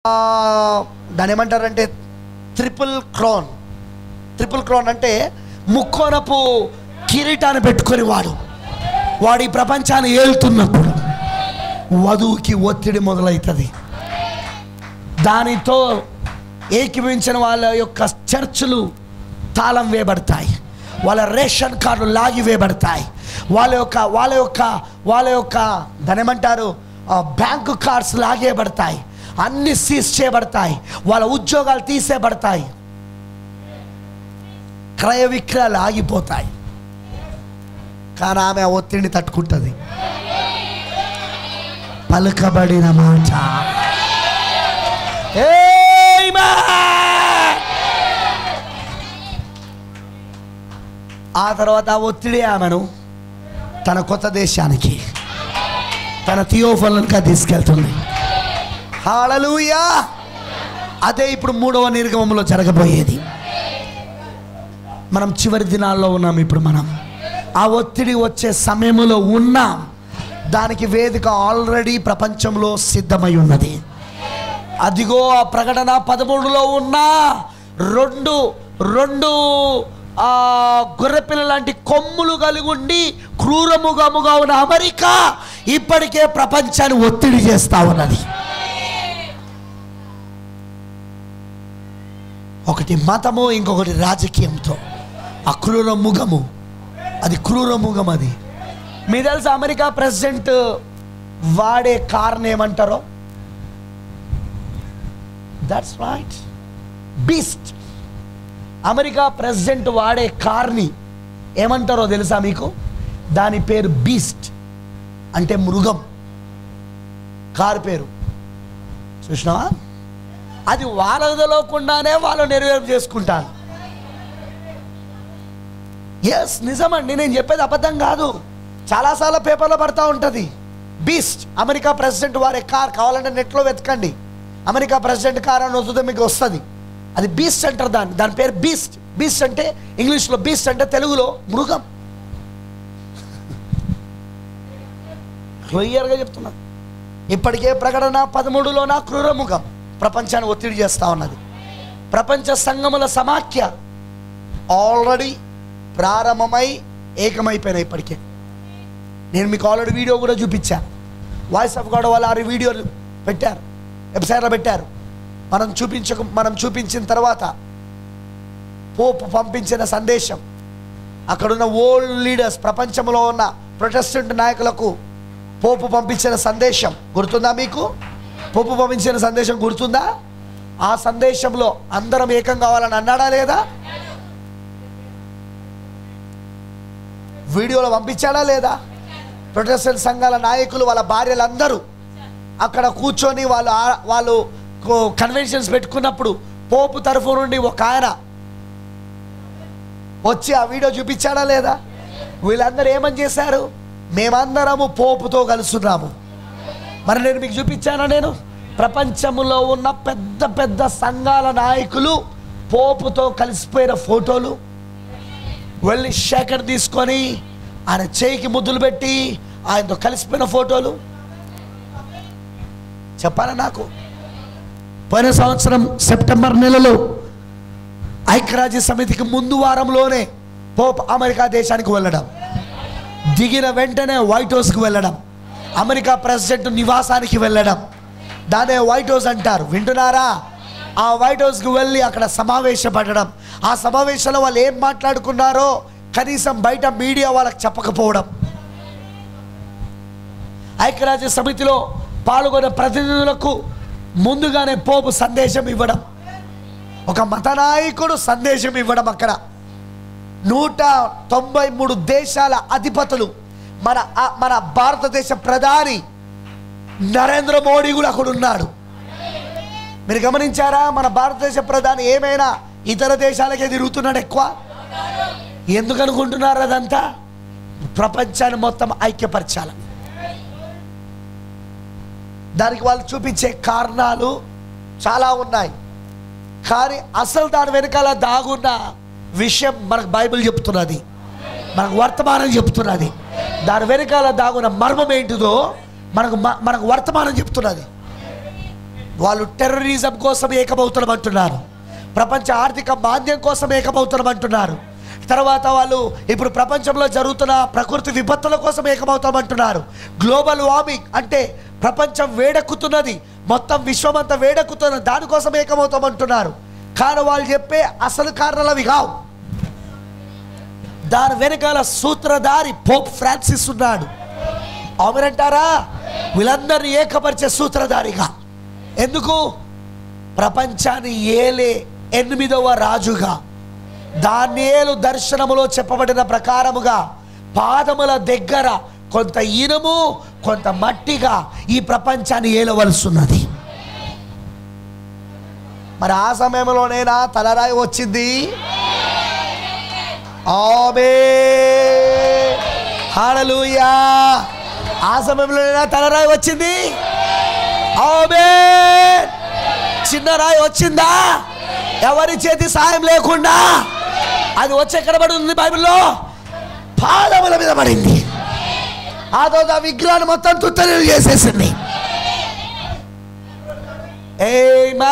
దాని ఏమంటారంటే triple crown triple crown అంటే ముక్కోనపు కిరీటాన్ని పెట్టుకొని వాడు వాడు ఈ ప్రపంచాన్ని ఏలుతున్నప్పుడు వధువుకి ఒత్తిడి మొదలవుతుంది దానితో ఏకీభవించిన వాళ్ళ యొక్క చర్చిలు తాళం వేయబడతాయి వాళ్ళ రేషన్ కార్డులు లాగి వేయబడతాయి వాళ్ళ యొక్క వాళ్ళ యొక్క వాళ్ళ యొక్క దాని ఏమంటారు ఆ, బ్యాంకు కార్డ్స్ లాగేయబడతాయి అన్ని సీజ్ చేయబడతాయి వాళ్ళ ఉద్యోగాలు తీసేయబడతాయి క్రయ విక్రయాలు ఆగిపోతాయి కానీ ఆమె ఆ ఒత్తిడిని తట్టుకుంటుంది పలుకబడిన మాట Amen. ఆ తర్వాత ఆ ఒత్తిడి ఆమెను తన కొత్త దేశానికి తన థియోఫలన్గా తీసుకెళ్తుంది హాలలుయా అదే ఇప్పుడు మూడవ నిర్గమంలో జరగబోయేది మనం చివరి దినాల్లో ఉన్నాం ఇప్పుడు మనం ఆ ఒత్తిడి వచ్చే సమయంలో ఉన్నాం దానికి వేదిక ఆల్రెడీ ప్రపంచంలో సిద్ధమై ఉన్నది అదిగో ఆ ప్రకటన పదమూడులో ఉన్న రెండు రెండు ఆ గొర్రెపిల్ల లాంటి కొమ్ములు కలిగి ఉండి క్రూరముగముగా ఉన్న అమెరికా ఇప్పటికే ప్రపంచాన్ని ఒత్తిడి చేస్తా ఉన్నది ఒకటి మతము ఇంకొకటి రాజకీయంతో ఆ క్రూర ముఖము అది క్రూర ముఖం అది మీ తెలుసు అమెరికా ప్రెసిడెంట్ వాడే కార్ని ఏమంటారో that's right beast America president వాడే కార్ని ఏమంటారో తెలుసా మీకు దాని పేరు బీస్ట్ అంటే మృగం కారు పేరు చూసినావా అది వాళ్ళ వదలకుండానే వాళ్ళు నెరవేర్పు చేసుకుంటారు ఎస్ నిజమండి నేను చెప్పేది అబద్ధం కాదు చాలాసార్లు పేపర్లో పడతా ఉంటుంది బీస్ట్ అమెరికా ప్రెసిడెంట్ వారి కార్ కావాలంటే నెట్లో వెతకండి అమెరికా ప్రెసిడెంట్ కార్ అని వస్తుంది మీకు వస్తుంది అది బీస్ట్ అంటారు దాన్ని దాని పేరు బీస్ట్ బీస్ట్ అంటే ఇంగ్లీష్లో బీస్ట్ అంటే తెలుగులో మృగం క్లియర్గా చెప్తున్నా ఇప్పటికే ప్రకటన పదమూడులోన క్రూరముఖం ప్రపంచాన్ని ఒత్తిడి చేస్తా ఉన్నది ప్రపంచ సంఘముల సమాఖ్య ఆల్రెడీ ప్రారంభమై ఏకమైపోయినాయి ఇప్పటికే నేను మీకు ఆల్రెడీ వీడియో కూడా చూపించాను వాయిస్ ఆఫ్ గాడ్ వాళ్ళు ఆరు వీడియోలు పెట్టారు వెబ్సైట్లో పెట్టారు మనం చూపించక మనం చూపించిన తర్వాత పోపు పంపించిన సందేశం అక్కడున్న ఓల్డ్ లీడర్స్ ప్రపంచంలో ఉన్న ప్రొటెస్టెంట్ నాయకులకు పోపు పంపించిన సందేశం గుర్తుందా మీకు పోపు పంపించిన సందేశం గుర్తుందా ఆ సందేశంలో అందరం ఏకం కావాలని అన్నాడా లేదా వీడియోలో పంపించాడా లేదా ప్రొటెస్టెంట్ సంఘాల నాయకులు వాళ్ళ భార్యలందరూ అక్కడ కూర్చొని వాళ్ళు ఆ- వాళ్ళు కన్వెన్షన్స్ పెట్టుకున్నప్పుడు పోపు తరఫు నుండి ఒక ఆయన వచ్చి ఆ వీడియో చూపించాడా లేదా వీళ్ళందరూ ఏమని చేశారు మేమందరము పోపుతో కలుస్తున్నాము మరి నేను మీకు చూపించానా నేను ప్రపంచంలో ఉన్న పెద్ద పెద్ద సంఘాల నాయకులు పోపుతో కలిసిపోయిన ఫోటోలు వెళ్ళి శేఖర్ తీసుకొని ఆయన చేయికి ముద్దులు పెట్టి ఆయనతో కలిసిపోయిన ఫోటోలు చెప్పాలా నాకు పోయిన సంవత్సరం సెప్టెంబర్ నెలలో ఐక్యరాజ్య సమితికి ముందు వారంలోనే పోప్ అమెరికా దేశానికి వెళ్ళడం దిగిన వెంటనే వైట్ హౌస్కి వెళ్ళడం అమెరికా ప్రెసిడెంట్ నివాసానికి వెళ్ళడం దానే వైట్ హౌస్ అంటారు వింటున్నారా ఆ వైట్ హౌస్కి వెళ్ళి అక్కడ సమావేశపడడం ఆ సమావేశంలో వాళ్ళు ఏం మాట్లాడుకున్నారో కనీసం బయట మీడియా వాళ్ళకి చెప్పకపోవడం ఐక్యరాజ్య సమితిలో పాల్గొన్న ప్రతినిధులకు ముందుగానే పోపు సందేశం ఇవ్వడం ఒక మత నాయకుడు సందేశం ఇవ్వడం అక్కడ నూట తొంభై మూడు దేశాల అధిపతులు మన ఆ- మన భారతదేశ ప్రధాని నరేంద్ర మోడీ కూడా అక్కడ ఉన్నాడు మీరు గమనించారా మన భారతదేశ ప్రధాని ఏమైనా ఇతర దేశాలకే తిరుగుతున్నాడు ఎక్కువ ఎందుకు అనుకుంటున్నారు అదంతా ప్రపంచాన్ని మొత్తం ఐక్యపరచాలి దానికి వాళ్ళు చూపించే కారణాలు చాలా ఉన్నాయి కానీ అసలు దాని వెనకాల దాగున్న విషయం మనకు బైబిల్ చెప్తున్నది మనకు వర్తమానం చెప్తున్నది దాని వెనకాల దాగున్న మర్మం ఏంటిదో మనకు మ- మనకు వర్తమానం చెప్తున్నది వాళ్ళు టెర్రరిజం కోసం ఏకమవుతామంటున్నారు ప్రపంచ ఆర్థిక మాంద్యం కోసం ఏకమవుతామంటున్నారు తర్వాత వాళ్ళు ఇప్పుడు ప్రపంచంలో జరుగుతున్న ప్రకృతి విపత్తుల కోసం ఏకమవుతామంటున్నారు గ్లోబల్ వార్మింగ్ అంటే ప్రపంచం వేడెక్కుతున్నది మొత్తం విశ్వమంతా వేడెక్కుతున్నది దానికోసం ఏకమవుతామంటున్నారు కానీ వాళ్ళు చెప్పే అసలు కారణాలు అవి కావు దాని వెనకాల సూత్రధారి పోప్ ఫ్రాన్సిస్ ఉన్నాడు అవునంటారా వీళ్ళందరినీ ఏకపరిచే సూత్రధారిగా ఎందుకు ప్రపంచాన్ని ఏలే ఎనిమిదవ రాజుగా దానియేలు దర్శనములో చెప్పబడిన ప్రకారముగా పాదముల దగ్గర కొంత ఇనుము కొంత మట్టిగా ఈ ప్రపంచాన్ని ఏలవలసున్నది మరి ఆ సమయంలోనేనా తలరాయి వచ్చింది ఆమె హాలలుయా ఆ సమయంలోనేనా తలరాయి వచ్చింది ఆమె చిన్న రాయి వచ్చిందా ఎవరి చేతి సాయం లేకుండా అది వచ్చి ఎక్కడ పడి ఉంది బైబిల్లో పాదముల మీద పడింది ఆ తర్వాత ఆ విగ్రహాన్ని మొత్తం తుత్తలు చేసేసింది ఏమా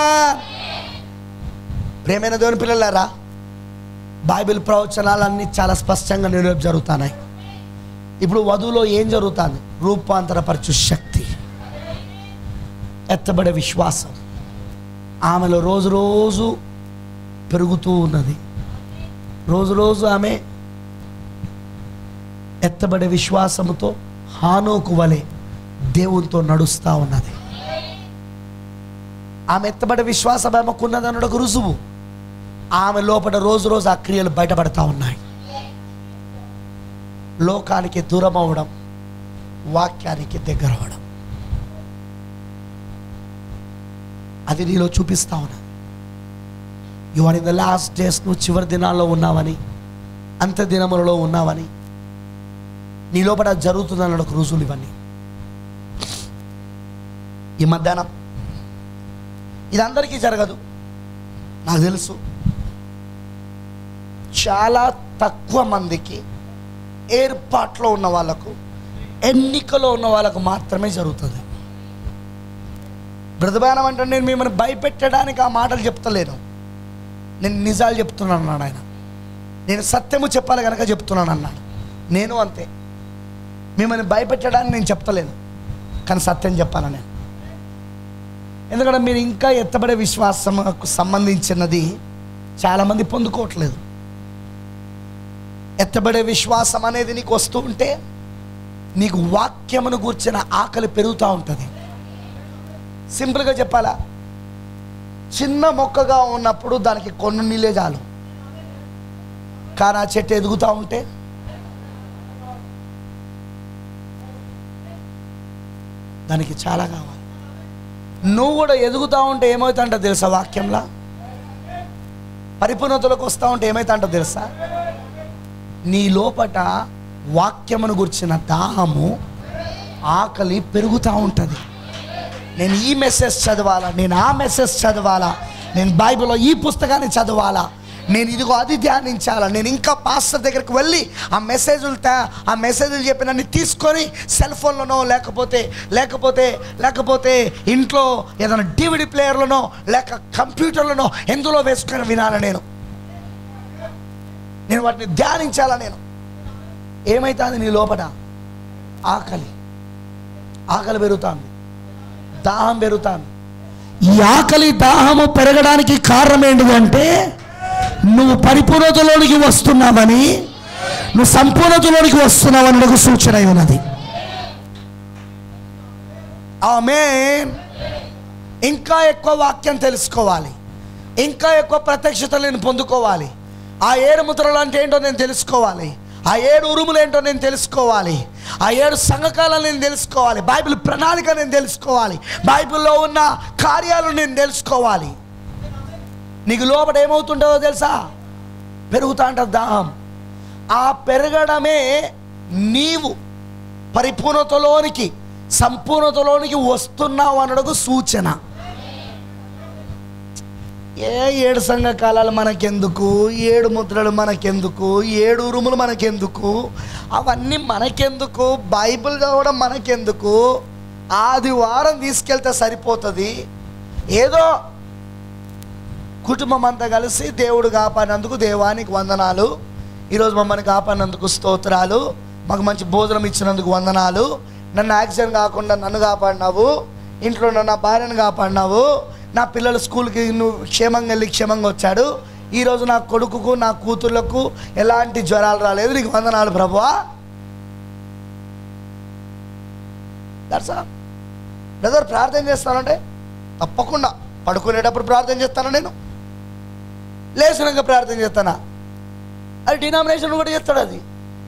ప్రేమైన దేవుని పిల్లలారా బైబిల్ ప్రవచనాలన్నీ చాలా స్పష్టంగా నిరూప జరుగుతున్నాయి ఇప్పుడు వధువులో ఏం జరుగుతుంది రూపాంతరపరచు శక్తి ఎత్తబడే విశ్వాసం ఆమెలో రోజు రోజు పెరుగుతూ ఉన్నది రోజు రోజు ఆమె ఎత్తబడే విశ్వాసముతో హానోకు వలె దేవునితో నడుస్తూ ఉన్నది ఆమె ఎత్తబడే విశ్వాసం ఆమెకున్నది అన్నది ఒక రుజువు ఆమె లోపల రోజు రోజు ఆ క్రియలు బయటపడతా ఉన్నాయి లోకానికి దూరం అవ్వడం వాక్యానికి దగ్గర అవ్వడం అది నీలో చూపిస్తా ఉన్నది you are in the last days నువ్వు చివరి దినాల్లో ఉన్నావని అంత దినములలో ఉన్నావని నీ లోపల జరుగుతుందన్న ఒక రుజువులు ఇవన్నీ ఈ మధ్యాహ్నం ఇది అందరికీ జరగదు నాకు తెలుసు చాలా తక్కువ మందికి ఏర్పాట్లో ఉన్న వాళ్ళకు ఎన్నికలో ఉన్న వాళ్ళకు మాత్రమే జరుగుతుంది బ్రతబానం అంటే నేను మిమ్మల్ని భయపెట్టడానికి ఆ మాటలు చెప్తలేను నేను నిజాలు చెప్తున్నాను అన్నాడు ఆయన నేను సత్యము చెప్పాలి కనుక చెప్తున్నాను అన్నాడు నేను అంతే మిమ్మల్ని భయపెట్టడానికి నేను చెప్తలేను కానీ సత్యం చెప్పాను నేను ఎందుకంటే మీరు ఇంకా ఎత్తబడే విశ్వాసముకు సంబంధించినది చాలామంది పొందుకోవట్లేదు ఎత్తబడే విశ్వాసం అనేది నీకు వస్తూ ఉంటే నీకు వాక్యమును గూర్చిన ఆకలి పెరుగుతూ ఉంటుంది సింపుల్గా చెప్పాలా చిన్న మొక్కగా ఉన్నప్పుడు దానికి కొన్ని నీళ్ళే చాలు కానీ ఆ చెట్టు ఎదుగుతూ ఉంటే దానికి చాలా కావాలి నువ్వు కూడా ఎదుగుతూ ఉంటే ఏమవుతుంటో తెలుసా వాక్యంలా పరిపూర్ణతలోకి వస్తూ ఉంటే ఏమవుతుంటో తెలుసా నీ లోపట వాక్యమును గుర్చిన దాహము ఆకలి పెరుగుతూ ఉంటుంది నేను ఈ మెసేజ్ చదవాలా నేను ఆ మెసేజ్ చదవాలా నేను బైబిల్లో ఈ పుస్తకాన్ని చదవాలా నేను ఇదిగో అది ధ్యానించాలా నేను ఇంకా పాస్టర్ దగ్గరికి వెళ్ళి ఆ మెసేజ్లు తా- ఆ మెసేజ్లు చెప్పినన్ని తీసుకొని సెల్ ఫోన్లోనో లేకపోతే లేకపోతే లేకపోతే ఇంట్లో ఏదైనా డివిడి ప్లేయర్లోనో లేక కంప్యూటర్లోనో ఎందులో వేసుకొని వినాలి నేను నేను వాటిని ధ్యానించాలా నేను ఏమైతుంది నీ లోపల ఆకలి ఆకలి పెరుగుతుంది దాహం పెరుగుతుంది ఈ ఆకలి దాహము పెరగడానికి కారణం ఏంటిదంటే నువ్వు పరిపూర్ణతలోనికి వస్తున్నావని నువ్వు సంపూర్ణతలోనికి వస్తున్నావని ఒక సూచన అయి ఉన్నది ఆమె ఇంకా ఎక్కువ వాక్యం తెలుసుకోవాలి ఇంకా ఎక్కువ ప్రత్యక్షత నేను పొందుకోవాలి ఆ ఏడు ముద్రలు అంటే ఏంటో నేను తెలుసుకోవాలి ఆ ఏడు ఉరుములు ఏంటో నేను తెలుసుకోవాలి ఆ ఏడు సంఘకాలను నేను తెలుసుకోవాలి బైబిల్ ప్రణాళిక నేను తెలుసుకోవాలి బైబిల్లో ఉన్న కార్యాలు నేను తెలుసుకోవాలి నీకు లోపల ఏమవుతుంటుందో తెలుసా పెరుగుతా అంటారు దాహం ఆ పెరగడమే నీవు పరిపూర్ణతలోనికి సంపూర్ణతలోనికి వస్తున్నావు అనడకు సూచన ఏ ఏడు సంఘ కాలాలు మనకెందుకు ఏడు ముద్రలు మనకెందుకు ఏడు ఉరుములు మనకెందుకు అవన్నీ మనకెందుకు బైబిల్ చదవడం మనకెందుకు ఆదివారం తీసుకెళ్తే సరిపోతుంది ఏదో కుటుంబం అంతా కలిసి దేవుడు కాపాడినందుకు దేవానికి వందనాలు ఈరోజు మమ్మల్ని కాపాడినందుకు స్తోత్రాలు మాకు మంచి భోజనం ఇచ్చినందుకు వందనాలు నన్ను యాక్సిడెంట్ కాకుండా నన్ను కాపాడినావు ఇంట్లో ఉన్న నా భార్యను కాపాడినావు నా పిల్లలు స్కూల్కి నువ్వు క్షేమంగా వెళ్ళి క్షేమంగా వచ్చాడు ఈరోజు నా కొడుకుకు నా కూతుర్లకు ఎలాంటి జ్వరాలు రాలేదు నీకు వందనాలు ప్రభువా దట్స్ ఆల్ బ్రదర్ ప్రార్థన చేస్తానంటే తప్పకుండా పడుకునేటప్పుడు ప్రార్థన చేస్తాను నేను లేచినాక ప్రార్థన చేస్తానా అది డినామినేషన్ కూడా చేస్తాడు అది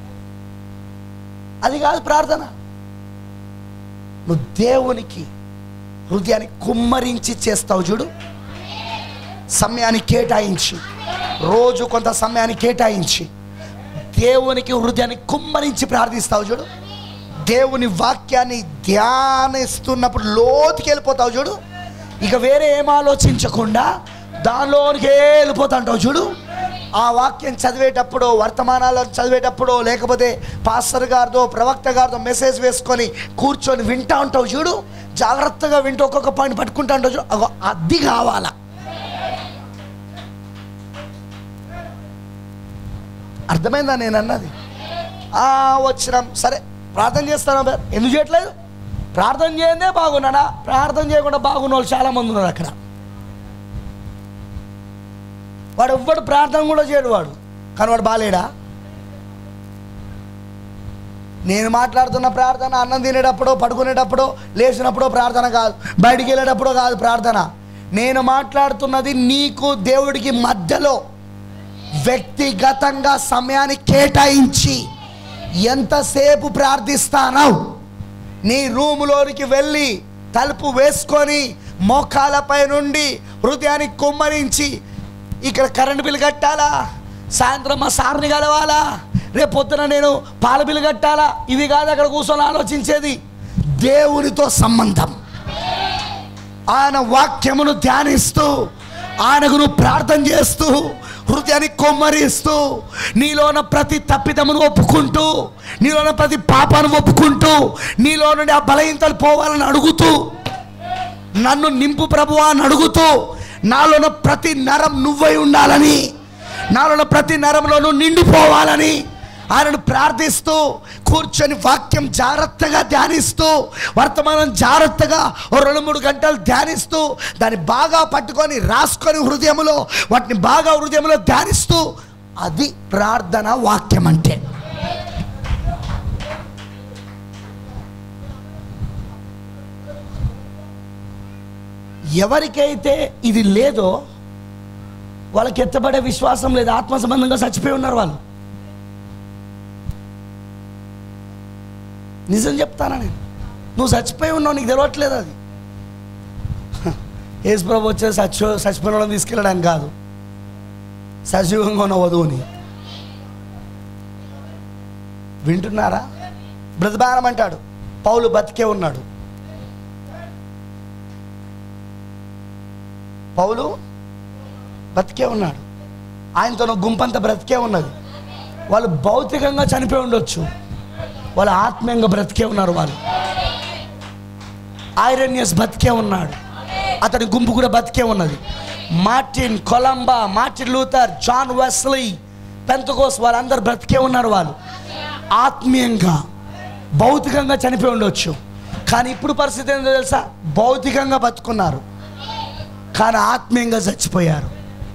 అది కాదు ప్రార్థన నువ్వు దేవునికి హృదయాన్ని కుమ్మరించి చేస్తావు చూడు సమయాన్ని కేటాయించి రోజు కొంత సమయాన్ని కేటాయించి దేవునికి హృదయాన్ని కుమ్మరించి ప్రార్థిస్తావు చూడు దేవుని వాక్యాన్ని ధ్యానిస్తున్నప్పుడు లోతుకి వెళ్ళిపోతావు చూడు ఇక వేరే ఏం ఆలోచించకుండా దానిలోనికే వెళ్ళిపోతాంటావు చూడు ఆ వాక్యం చదివేటప్పుడు వర్తమానాలను చదివేటప్పుడు లేకపోతే పాస్టర్ గారితో ప్రవక్త గారితో మెసేజ్ వేసుకొని కూర్చొని వింటా ఉంటావు చూడు జాగ్రత్తగా వింటూ ఒక్కొక్క పాయింట్ పట్టుకుంటా ఉంటావు చూడు అగో అది కావాలా అర్థమైందా నేను అన్నది ఆ, వచ్చినాం సరే ప్రార్థన చేస్తాను బ్రదర్. ఎందుకు చేయట్లేదు ప్రార్థన చేయందే బాగున్నాడా ప్రార్థన చేయకుండా బాగున్న వాళ్ళు చాలా మంది ఉన్నారు అక్కడ వాడు ఎవ్వడు ప్రార్థన కూడా చేయడు వాడు కానీ వాడు బాలేడా నేను మాట్లాడుతున్న ప్రార్థన అన్నం తినేటప్పుడు పడుకునేటప్పుడు లేచినప్పుడు ప్రార్థన కాదు బయటికి వెళ్ళేటప్పుడు కాదు ప్రార్థన నేను మాట్లాడుతున్నది నీకు దేవుడికి మధ్యలో వ్యక్తిగతంగా సమయాన్ని కేటాయించి ఎంతసేపు ప్రార్థిస్తానో నీ రూములోనికి వెళ్ళి తలుపు వేసుకొని మోకాలపై నుండి హృదయాన్ని కుమ్మరించి ఇక్కడ కరెంటు బిల్లు కట్టాలా సాయంత్రం మా సార్ని కలవాలా రేపు పొద్దున నేను పాల బిల్లు కట్టాలా ఇవి కాదు అక్కడ కూర్చొని ఆలోచించేది దేవునితో సంబంధం ఆయన వాక్యమును ధ్యానిస్తూ ఆయనకు నువ్వు ప్రార్థన చేస్తూ హృదయాన్ని కొమ్మరిస్తూ నీలోన ప్రతి తప్పిదమును ఒప్పుకుంటూ నీలోన ప్రతి పాపాన్ని ఒప్పుకుంటూ నీలో నుండి ఆ బలహీనతలు పోవాలని అడుగుతూ నన్ను నింపు ప్రభువా అని అడుగుతూ నాలోన ప్రతి నరం నువ్వై ఉండాలని నాలోన ప్రతి నరంలోనూ నిండిపోవాలని ఆయనను ప్రార్థిస్తూ కూర్చొని వాక్యం జాగ్రత్తగా ధ్యానిస్తూ వర్తమానం జాగ్రత్తగా ఓ రెండు మూడు గంటలు ధ్యానిస్తూ దాన్ని బాగా పట్టుకొని రాసుకొని హృదయంలో వాటిని బాగా హృదయంలో ధ్యానిస్తూ అది ప్రార్థన వాక్యం అంటే ఎవరికైతే ఇది లేదో వాళ్ళకి ఎత్తబడే విశ్వాసం లేదు ఆత్మ సంబంధంగా చచ్చిపోయి ఉన్నారు వాళ్ళు నిజం చెప్తానా నేను నువ్వు చచ్చిపోయి ఉన్నావు నీకు తెలవట్లేదు అది యేసు ప్రభు వచ్చే చచ్చి చచ్చిపోయిన వాళ్ళని తీసుకెళ్ళడానికి కాదు సజీవంగా ఉన్న వధువుని వింటున్నారా బ్రతబానం అంటాడు పౌలు బతికే ఉన్నాడు పౌలు బతికే ఉన్నాడు ఆయనతో గుంపంతా బ్రతికే ఉన్నది వాళ్ళు భౌతికంగా చనిపోయి ఉండొచ్చు వాళ్ళు ఆత్మీయంగా బ్రతికే ఉన్నారు వాళ్ళు ఐరన్యస్ బతికే ఉన్నాడు అతని గుంపు కూడా బతికే ఉన్నది Martin Columba Martin Luther John Wesley Pentecost వాళ్ళందరూ బ్రతికే ఉన్నారు వాళ్ళు ఆత్మీయంగా భౌతికంగా చనిపోయి ఉండొచ్చు కానీ ఇప్పుడు పరిస్థితి ఏంటో తెలుసా భౌతికంగా బతుకున్నారు కానీ ఆత్మీయంగా చచ్చిపోయారు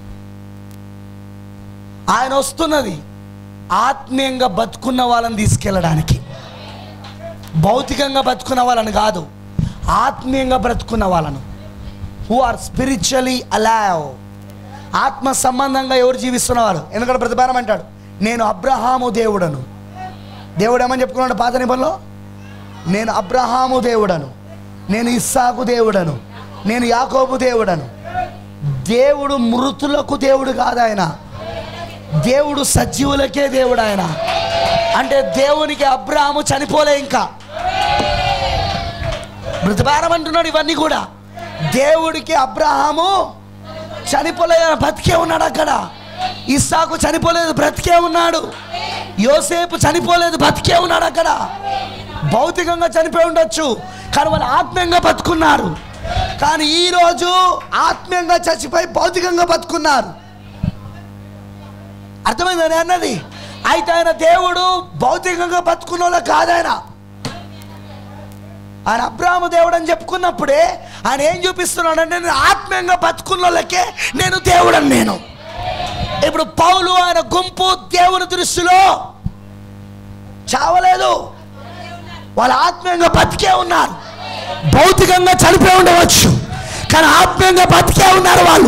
ఆయన వస్తున్నది ఆత్మీయంగా బతుకున్న వాళ్ళని తీసుకెళ్ళడానికి భౌతికంగా బతుకున్న వాళ్ళని కాదు ఆత్మీయంగా బ్రతుకున్న వాళ్ళను హూ ఆర్ స్పిరిచువలీ అలైవ్ ఆత్మ సంబంధంగా ఎవరు జీవిస్తున్నవారు ఎందుకంటే ప్రతిభానం అంటాడు నేను అబ్రహాము దేవుడను దేవుడు ఏమని చెప్పుకున్నాడు పాత నిబంధనలో నేను అబ్రహాము దేవుడను నేను ఇస్సాకు దేవుడను నేను యాకోబు దేవుడను దేవుడు మృతులకు దేవుడు కాదు ఆయన దేవుడు సజీవులకే దేవుడు ఆయన అంటే దేవునికి అబ్రాహాము చనిపోలే ఇంకా మృతభారం అంటున్నాడు ఇవన్నీ కూడా దేవుడికి అబ్రహాము చనిపోలేదు బ్రతికే ఉన్నాడు అక్కడ ఇస్సాకు చనిపోలేదు బ్రతికే ఉన్నాడు యోసేపు చనిపోలేదు బతికే ఉన్నాడు అక్కడ భౌతికంగా చనిపోయి ఉండొచ్చు కానీ వాళ్ళు ఆత్మీయంగా బతుకున్నారు కానీ ఈరోజు ఆత్మీయంగా చచ్చిపోయి భౌతికంగా బతుకున్నారు అర్థమైందని అన్నది అయితే ఆయన దేవుడు భౌతికంగా బతుకున్న వాళ్ళ కాదాయన ఆయన అబ్రాహ్మ దేవుడు అని చెప్పుకున్నప్పుడే ఆయన ఏం చూపిస్తున్నాడంటే నేను ఆత్మీయంగా బతుకున్న వాళ్ళకే నేను దేవుడని నేను ఇప్పుడు పౌలు ఆయన గుంపు దేవుని దృష్టిలో చావలేదు వాళ్ళు ఆత్మీయంగా బతికే ఉన్నారు భౌతికంగా చనిపోయి ఉండవచ్చు కానీ ఆత్మీయంగా బతికే ఉన్నారు వాళ్ళు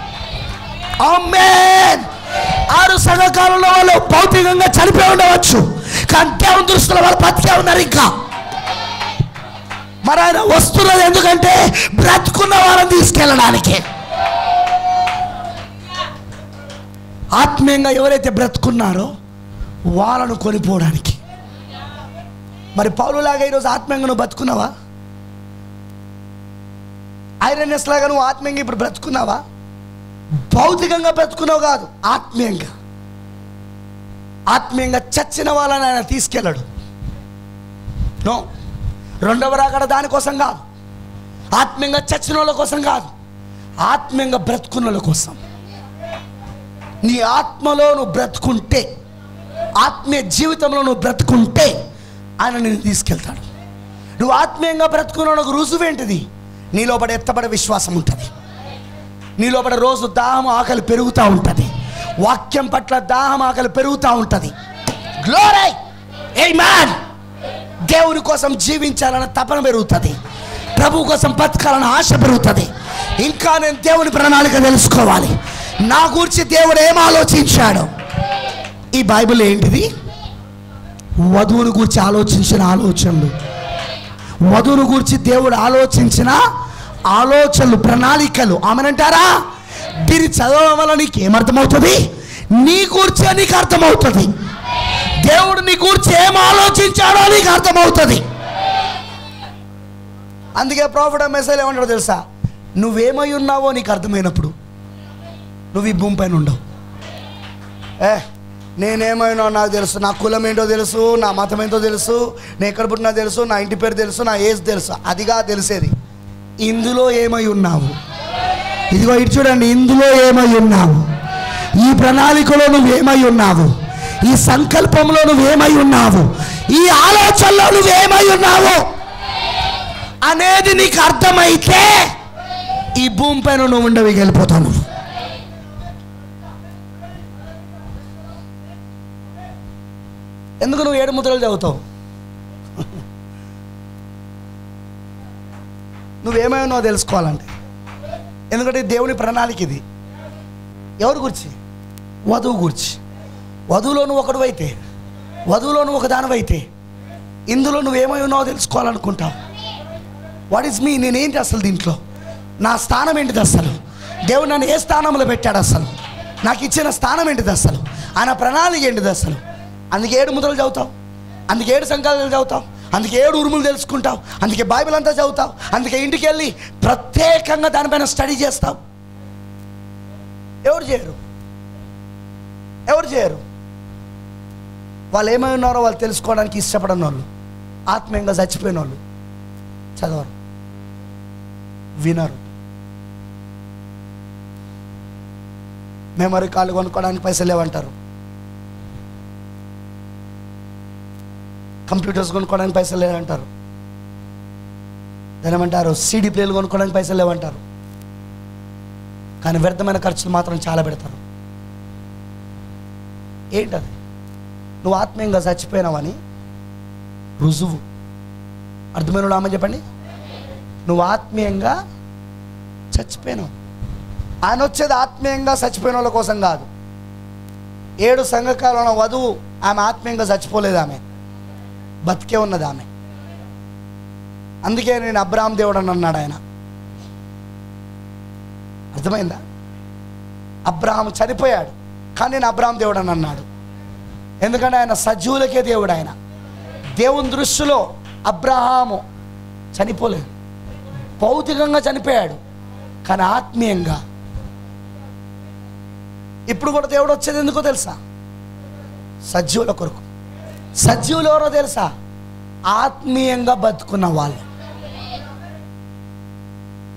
ఆమేన్ ఆరు సంఘకాలంలో వాళ్ళు భౌతికంగా చనిపోయి ఉండవచ్చు కానీ దేవుని దృష్టిలో వాళ్ళు బతికే ఉన్నారు ఇంకా మరి ఆయన వస్తున్నది ఎందుకంటే బ్రతుకున్న వాళ్ళని తీసుకెళ్ళడానికి ఆత్మీయంగా ఎవరైతే బ్రతుకున్నారో వాళ్ళను కొనిపోవడానికి మరి పౌలులాగా ఈరోజు ఆత్మీయంగా నువ్వు బతుకున్నావా ఐరన్ఎస్ లాగా నువ్వు ఆత్మీయంగా ఇప్పుడు బ్రతుకున్నావా భౌతికంగా బ్రతుకున్నావు కాదు ఆత్మీయంగా ఆత్మీయంగా చచ్చిన వాళ్ళని ఆయన తీసుకెళ్ళడు నో రెండవ రాకడ దానికోసం కాదు ఆత్మీయంగా చచ్చిన వాళ్ళ కోసం కాదు ఆత్మీయంగా బ్రతుకున్న వాళ్ళ కోసం నీ ఆత్మలో నువ్వు బ్రతుకుంటే ఆత్మీయ జీవితంలో నువ్వు బ్రతుకుంటే ఆయన నేను తీసుకెళ్తాడు నువ్వు ఆత్మీయంగా బ్రతుకున్న రుజువేంటిది నీ లోపల ఎత్తబడే విశ్వాసం ఉంటుంది నీ లోపల రోజు దాహం ఆకలి పెరుగుతూ ఉంటుంది వాక్యం పట్ల దాహం ఆకలి పెరుగుతూ ఉంటుంది గ్లోరై ఏ మ్యాన్ దేవుని కోసం జీవించాలన్న తపన పెరుగుతుంది ప్రభు కోసం బతకాలన్న ఆశ పెరుగుతుంది ఇంకా నేను దేవుని ప్రణాళిక తెలుసుకోవాలి నా గురించి దేవుడు ఏం ఆలోచించాడు ఈ బైబిల్ ఏంటిది వధువుని గురించి ఆలోచించిన ఆలోచనలు వధువుని గురించి దేవుడు ఆలోచించిన ఆలోచనలు ప్రణాళికలు ఆమెనంటారా దీన్ని చదవడం వల్ల నీకు ఏమర్థమవుతుంది నీ గురించి నీకు అర్థమవుతుంది దేవుడు నీ గురించి ఏం ఆలోచించాడో నీకు అర్థమవుతుంది అందుకే ప్రాఫిట్ మెసేజ్ ఏమంటాడో తెలుసా నువ్వేమై ఉన్నావో నీకు అర్థమైనప్పుడు నువ్వు ఈ భూమి పైన ఉండవు ఏ నేనేమైనా నాకు తెలుసు నా కులం ఏంటో తెలుసు నా మతం ఏంటో తెలుసు నేను ఎక్కడ పుట్టినా తెలుసు నా ఇంటి పేరు తెలుసు నా ఏజ్ తెలుసు అదిగా తెలిసేది ఇందులో ఏమై ఉన్నావు ఇదిగో ఇటు చూడండి ఇందులో ఏమై ఉన్నావు ఈ ప్రణాళికలో నువ్వేమై ఉన్నావు ఈ సంకల్పంలో నువ్వేమై ఉన్నావు ఈ ఆలోచనలో నువ్వేమై ఉన్నావు అనేది నీకు అర్థమైతే ఈ భూమి పైన నువ్వు ఉండవి వెళ్ళిపోతావు నువ్వు ఎందుకు నువ్వు ఏడు ముద్రలు చదువుతావు నువ్వేమైనావు తెలుసుకోవాలంటే ఎందుకంటే దేవుని ప్రణాళిక ఇది ఎవరి గురించి వధువు గురించి వధువులో నువ్వు ఒకడు అయితే వధువులో నువ్వు ఒక దానివైతే ఇందులో నువ్వేమై ఉన్నావో తెలుసుకోవాలనుకుంటావు వాట్ ఈస్ మీ నేనేంటి అసలు దీంట్లో నా స్థానం ఏంటిది అసలు దేవుడు నన్ను ఏ స్థానంలో పెట్టాడు అసలు నాకు ఇచ్చిన స్థానం ఏంటిది అసలు ఆయన ప్రణాళిక ఏంటిది అసలు అందుకే ఏడు ముద్రలు చదువుతావు అందుకే ఏడు సంకల్పాలు చదువుతావు అందుకే ఏడు ఉరుములు తెలుసుకుంటావు అందుకే బైబిల్ అంతా చదువుతావు అందుకే ఇంటికి వెళ్ళి ప్రత్యేకంగా దానిపైన స్టడీ చేస్తావు ఎవరు చేయరు ఎవరు చేయరు వాళ్ళు ఏమై ఉన్నారో వాళ్ళు తెలుసుకోవడానికి ఇష్టపడని వాళ్ళు ఆత్మీయంగా చచ్చిపోయిన వాళ్ళు చదవరు వినరు మెమరీ కార్డు కొనుక్కోవడానికి పైసలు లేవంటారు కంప్యూటర్స్ కొనుక్కోవడానికి పైసలు లేవంటారు దాని ఏమంటారు సీడీ ప్లేలు కొనుక్కోవడానికి పైసలు లేవంటారు కానీ వ్యర్థమైన ఖర్చులు మాత్రం చాలా పెడతారు ఏంటది నువ్వు ఆత్మీయంగా చచ్చిపోయినావని రుజువు అర్థమైన ఆమె చెప్పండి నువ్వు ఆత్మీయంగా చచ్చిపోయినావు ఆయన వచ్చేది ఆత్మీయంగా చచ్చిపోయిన వాళ్ళ కోసం కాదు ఏడు సంఘకాలంలో వధువు ఆమె ఆత్మీయంగా చచ్చిపోలేదు ఆమె బతికే ఉన్నది ఆమె అందుకే నేను అబ్రాహం దేవుడు అని అన్నాడు ఆయన అర్థమైందా అబ్రాహం చనిపోయాడు కానీ నేను అబ్రాహం దేవుడు అని అన్నాడు ఎందుకంటే ఆయన సజీవులకే దేవుడు ఆయన దేవుని దృష్టిలో అబ్రహాము చనిపోలేదు భౌతికంగా చనిపోయాడు కానీ ఆత్మీయంగా ఇప్పుడు కూడా దేవుడు వచ్చేది ఎందుకో తెలుసా సజీవుల కొరకు సజీవులు ఎవరో తెలుసా ఆత్మీయంగా బతుకున్న వాళ్ళు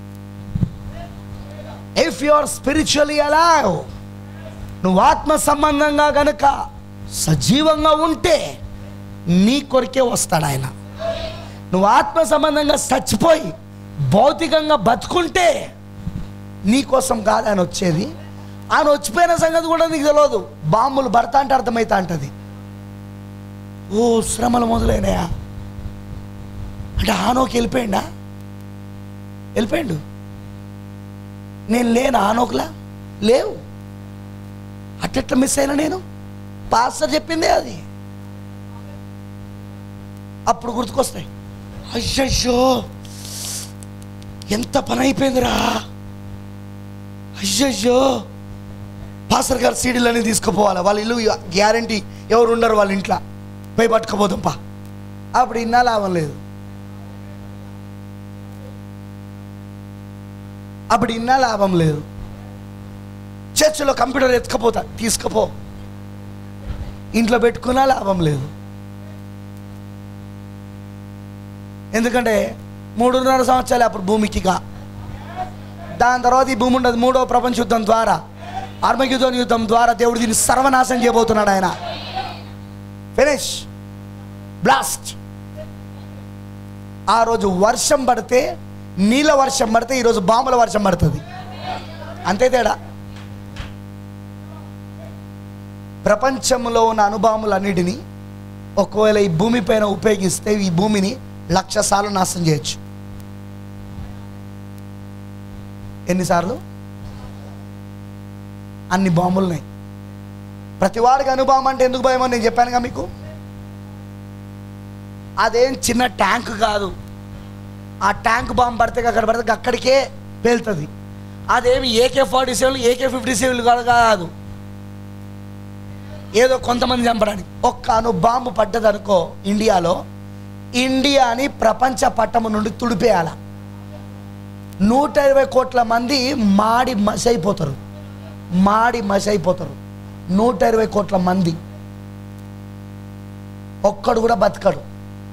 if you are spiritually alive నువ్వు ఆత్మ సంబంధంగా గనుక సజీవంగా ఉంటే నీ కొరికే వస్తాడు ఆయన నువ్వు ఆత్మ సంబంధంగా చచ్చిపోయి భౌతికంగా బతుకుంటే నీ కోసం కాదు ఆయన వచ్చేది ఆయన వచ్చిపోయిన సంగతి కూడా నీకు తెలియదు బాంబులు భర్త అంటే అర్థమవుతా అంటది ఓ శ్రమలు మొదలైనయా అంటే ఆనోకి వెళ్ళిపోయిండా వెళ్ళిపోయిండు నేను లేను ఆనోకులా లేవు అట్టెట్లా మిస్ అయినా నేను పాస్టర్ చెప్పిందే అది అప్పుడు గుర్తుకొస్తాయి అయ్యయ్యో ఎంత పని అయిపోయిందిరా అయ్యయ్యో పాస్టర్ గారు సీడీలన్నీ తీసుకుపోవాలి వాళ్ళ ఇల్లు గ్యారంటీ ఎవరు ఉండరు వాళ్ళ ఇంట్లో పోయి పట్టుకుపోదాం పా అప్పుడు ఇన్నా లాభం లేదు అప్పుడు ఇన్నా లాభం లేదు చర్చిలో కంప్యూటర్ ఎత్తుకపోతా తీసుకుపో ఇంట్లో పెట్టుకున్నా లాభం లేదు ఎందుకంటే మూడున్నర సంవత్సరాలు అప్పుడు భూమికిగా దాని తర్వాత ఈ భూమి ఉండదు మూడో ప్రపంచ యుద్ధం ద్వారా ఆర్మయుద్ధం యుద్ధం ద్వారా దేవుడు దీన్ని సర్వనాశనం చేయబోతున్నాడు ఆయన ఫినిష్ బ్లాస్ట్ ఆ రోజు వర్షం పడితే నీళ్ళ వర్షం పడితే ఈరోజు బాంబుల వర్షం పడుతుంది అంతే తేడా ప్రపంచంలో ఉన్న అనుభవములన్నిటినీ ఒకవేళ ఈ భూమి పైన ఉపయోగిస్తే ఈ భూమిని లక్ష సార్లు నాశనం చేయొచ్చు ఎన్నిసార్లు అన్ని బాంబులు ఉన్నాయి ప్రతి వాడికి అనుభవం అంటే ఎందుకు భయమో నేను చెప్పానుగా మీకు అదేం చిన్న ట్యాంక్ కాదు ఆ ట్యాంక్ బాంబు పడితే అక్కడ పడితే అక్కడికే పేలుతుంది అదేమి AK forty seven AK fifty seven కాదు ఏదో కొంతమంది చంపడానికి ఒక్క అను బాంబు పడ్డదనుకో ఇండియాలో ఇండియాని ప్రపంచ పట్టము నుండి తుడిపేయాల నూట ఇరవై కోట్ల మంది మాడి మసి అయిపోతారు మాడి మసి అయిపోతారు నూట ఇరవై కోట్ల మంది ఒక్కడు కూడా బతకడు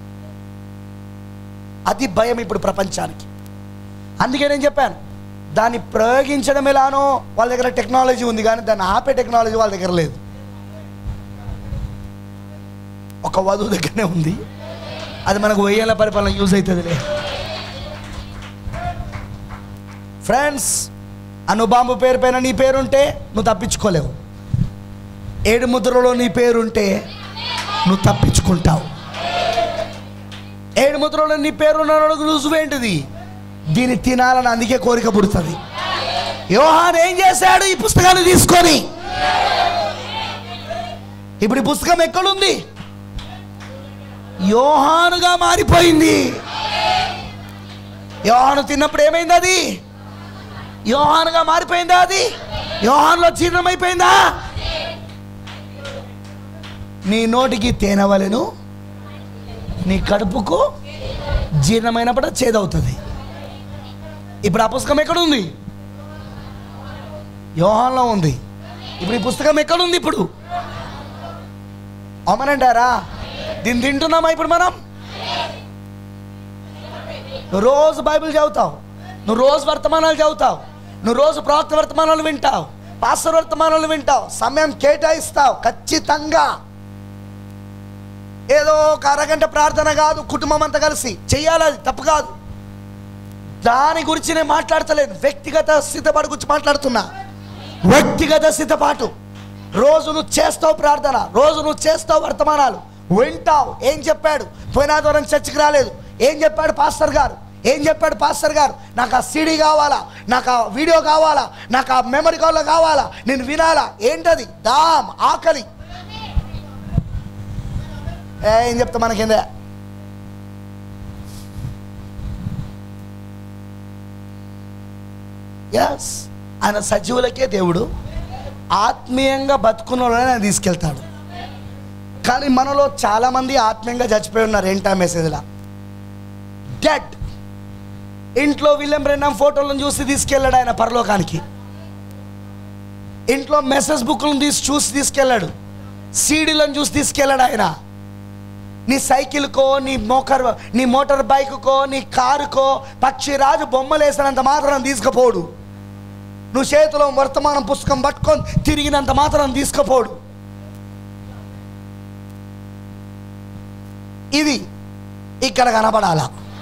అది భయం ఇప్పుడు ప్రపంచానికి అందుకే నేను చెప్పాను దాన్ని ప్రయోగించడం ఎలానో వాళ్ళ దగ్గర టెక్నాలజీ ఉంది కానీ దాన్ని ఆపే టెక్నాలజీ వాళ్ళ దగ్గర లేదు ఒక వధువు దగ్గరనే ఉంది అది మనకు వెయ్యేళ్ళ పరిపాలన యూజ్ అవుతుందిలే ఫ్రెండ్స్ అనుబాంబు పేరు పైన నీ పేరుంటే నువ్వు తప్పించుకోలేవు ఏడు ముద్రలో నీ పేరుంటే నువ్వు తప్పించుకుంటావు ఏడు ముద్రలో నీ పేరు ఉన్న రుజువేంటిది దీన్ని తినాలని అందుకే కోరిక పుడుతుంది యోహాన్ ఏం చేశాడు ఈ పుస్తకాన్ని తీసుకొని ఇప్పుడు ఈ పుస్తకం ఎక్కడుంది యోహానుగా మారిపోయింది యోహాను తిన్నప్పుడు ఏమైంది అది యోహానుగా మారిపోయిందా అది యోహాన్లో జీర్ణమైపోయిందా నీ నోటికి తేనవలెను నీ కడుపుకు జీర్ణమైనప్పుడు అది చేదవుతుంది ఇప్పుడు ఆ పుస్తకం ఎక్కడుంది యోహాన్లో ఉంది ఇప్పుడు ఈ పుస్తకం ఎక్కడుంది ఇప్పుడు అమ్మనంటారా దీన్ని తింటున్నామా ఇప్పుడు మనం నువ్వు రోజు బైబిల్ చదువుతావు నువ్వు రోజు వర్తమానాలు చదువుతావు నువ్వు రోజు ప్రవక్త వర్తమానాలు వింటావు పాస్టర్ వర్తమానాలు వింటావు సమయం కేటాయిస్తావు ఖచ్చితంగా ఏదో ఒక అరగంట ప్రార్థన కాదు కుటుంబం అంతా కలిసి చెయ్యాలి అది తప్పు కాదు దాని గురించి నేను మాట్లాడతలేదు వ్యక్తిగత సిద్ధపాటు గురించి మాట్లాడుతున్నా వ్యక్తిగత సిద్ధపాటు రోజు నువ్వు చేస్తావు ప్రార్థన రోజు నువ్వు చేస్తావు వర్తమానాలు వింటావు ఏం చెప్పాడు పోయినా దూరం చర్చికి రాలేదు ఏం చెప్పాడు పాస్టర్ గారు ఏం చెప్పాడు పాస్టర్ గారు నాకు ఆ సీడీ కావాలా నాకు ఆ వీడియో కావాలా నాకు ఆ మెమరీ కార్డులో కావాలా నేను వినాలా ఏంటది దామ్ ఆకలి ఏ, ఏం చెప్తా మనకిందే ఎస్ ఆయన సజీవులకే దేవుడు ఆత్మీయంగా బతుకున్న వాళ్ళని ఆయన తీసుకెళ్తాడు కానీ మనలో చాలామంది ఆత్మీయంగా చచ్చిపోయి ఉన్నారు ఏంటా మెసేజ్లా డెడ్ ఇంట్లో విలియం బ్రెన్నం ఫోటోలను చూసి తీసుకెళ్ళాడు ఆయన పరలోకానికి ఇంట్లో మెసేజ్ బుక్లను తీసి చూసి తీసుకెళ్ళాడు సీడీలను చూసి తీసుకెళ్ళాడు ఆయన నీ సైకిల్కో నీ మోకర్ నీ మోటార్ బైక్కో నీ కారుకో పక్షిరాజు బొమ్మలు వేసినంత మాత్రం తీసుకుపోడు నువ్వు చేతిలో వర్తమానం పుస్తకం పట్టుకొని తిరిగినంత మాత్రం తీసుకుపోడు ఇది ఇక్కడ కనపడాలా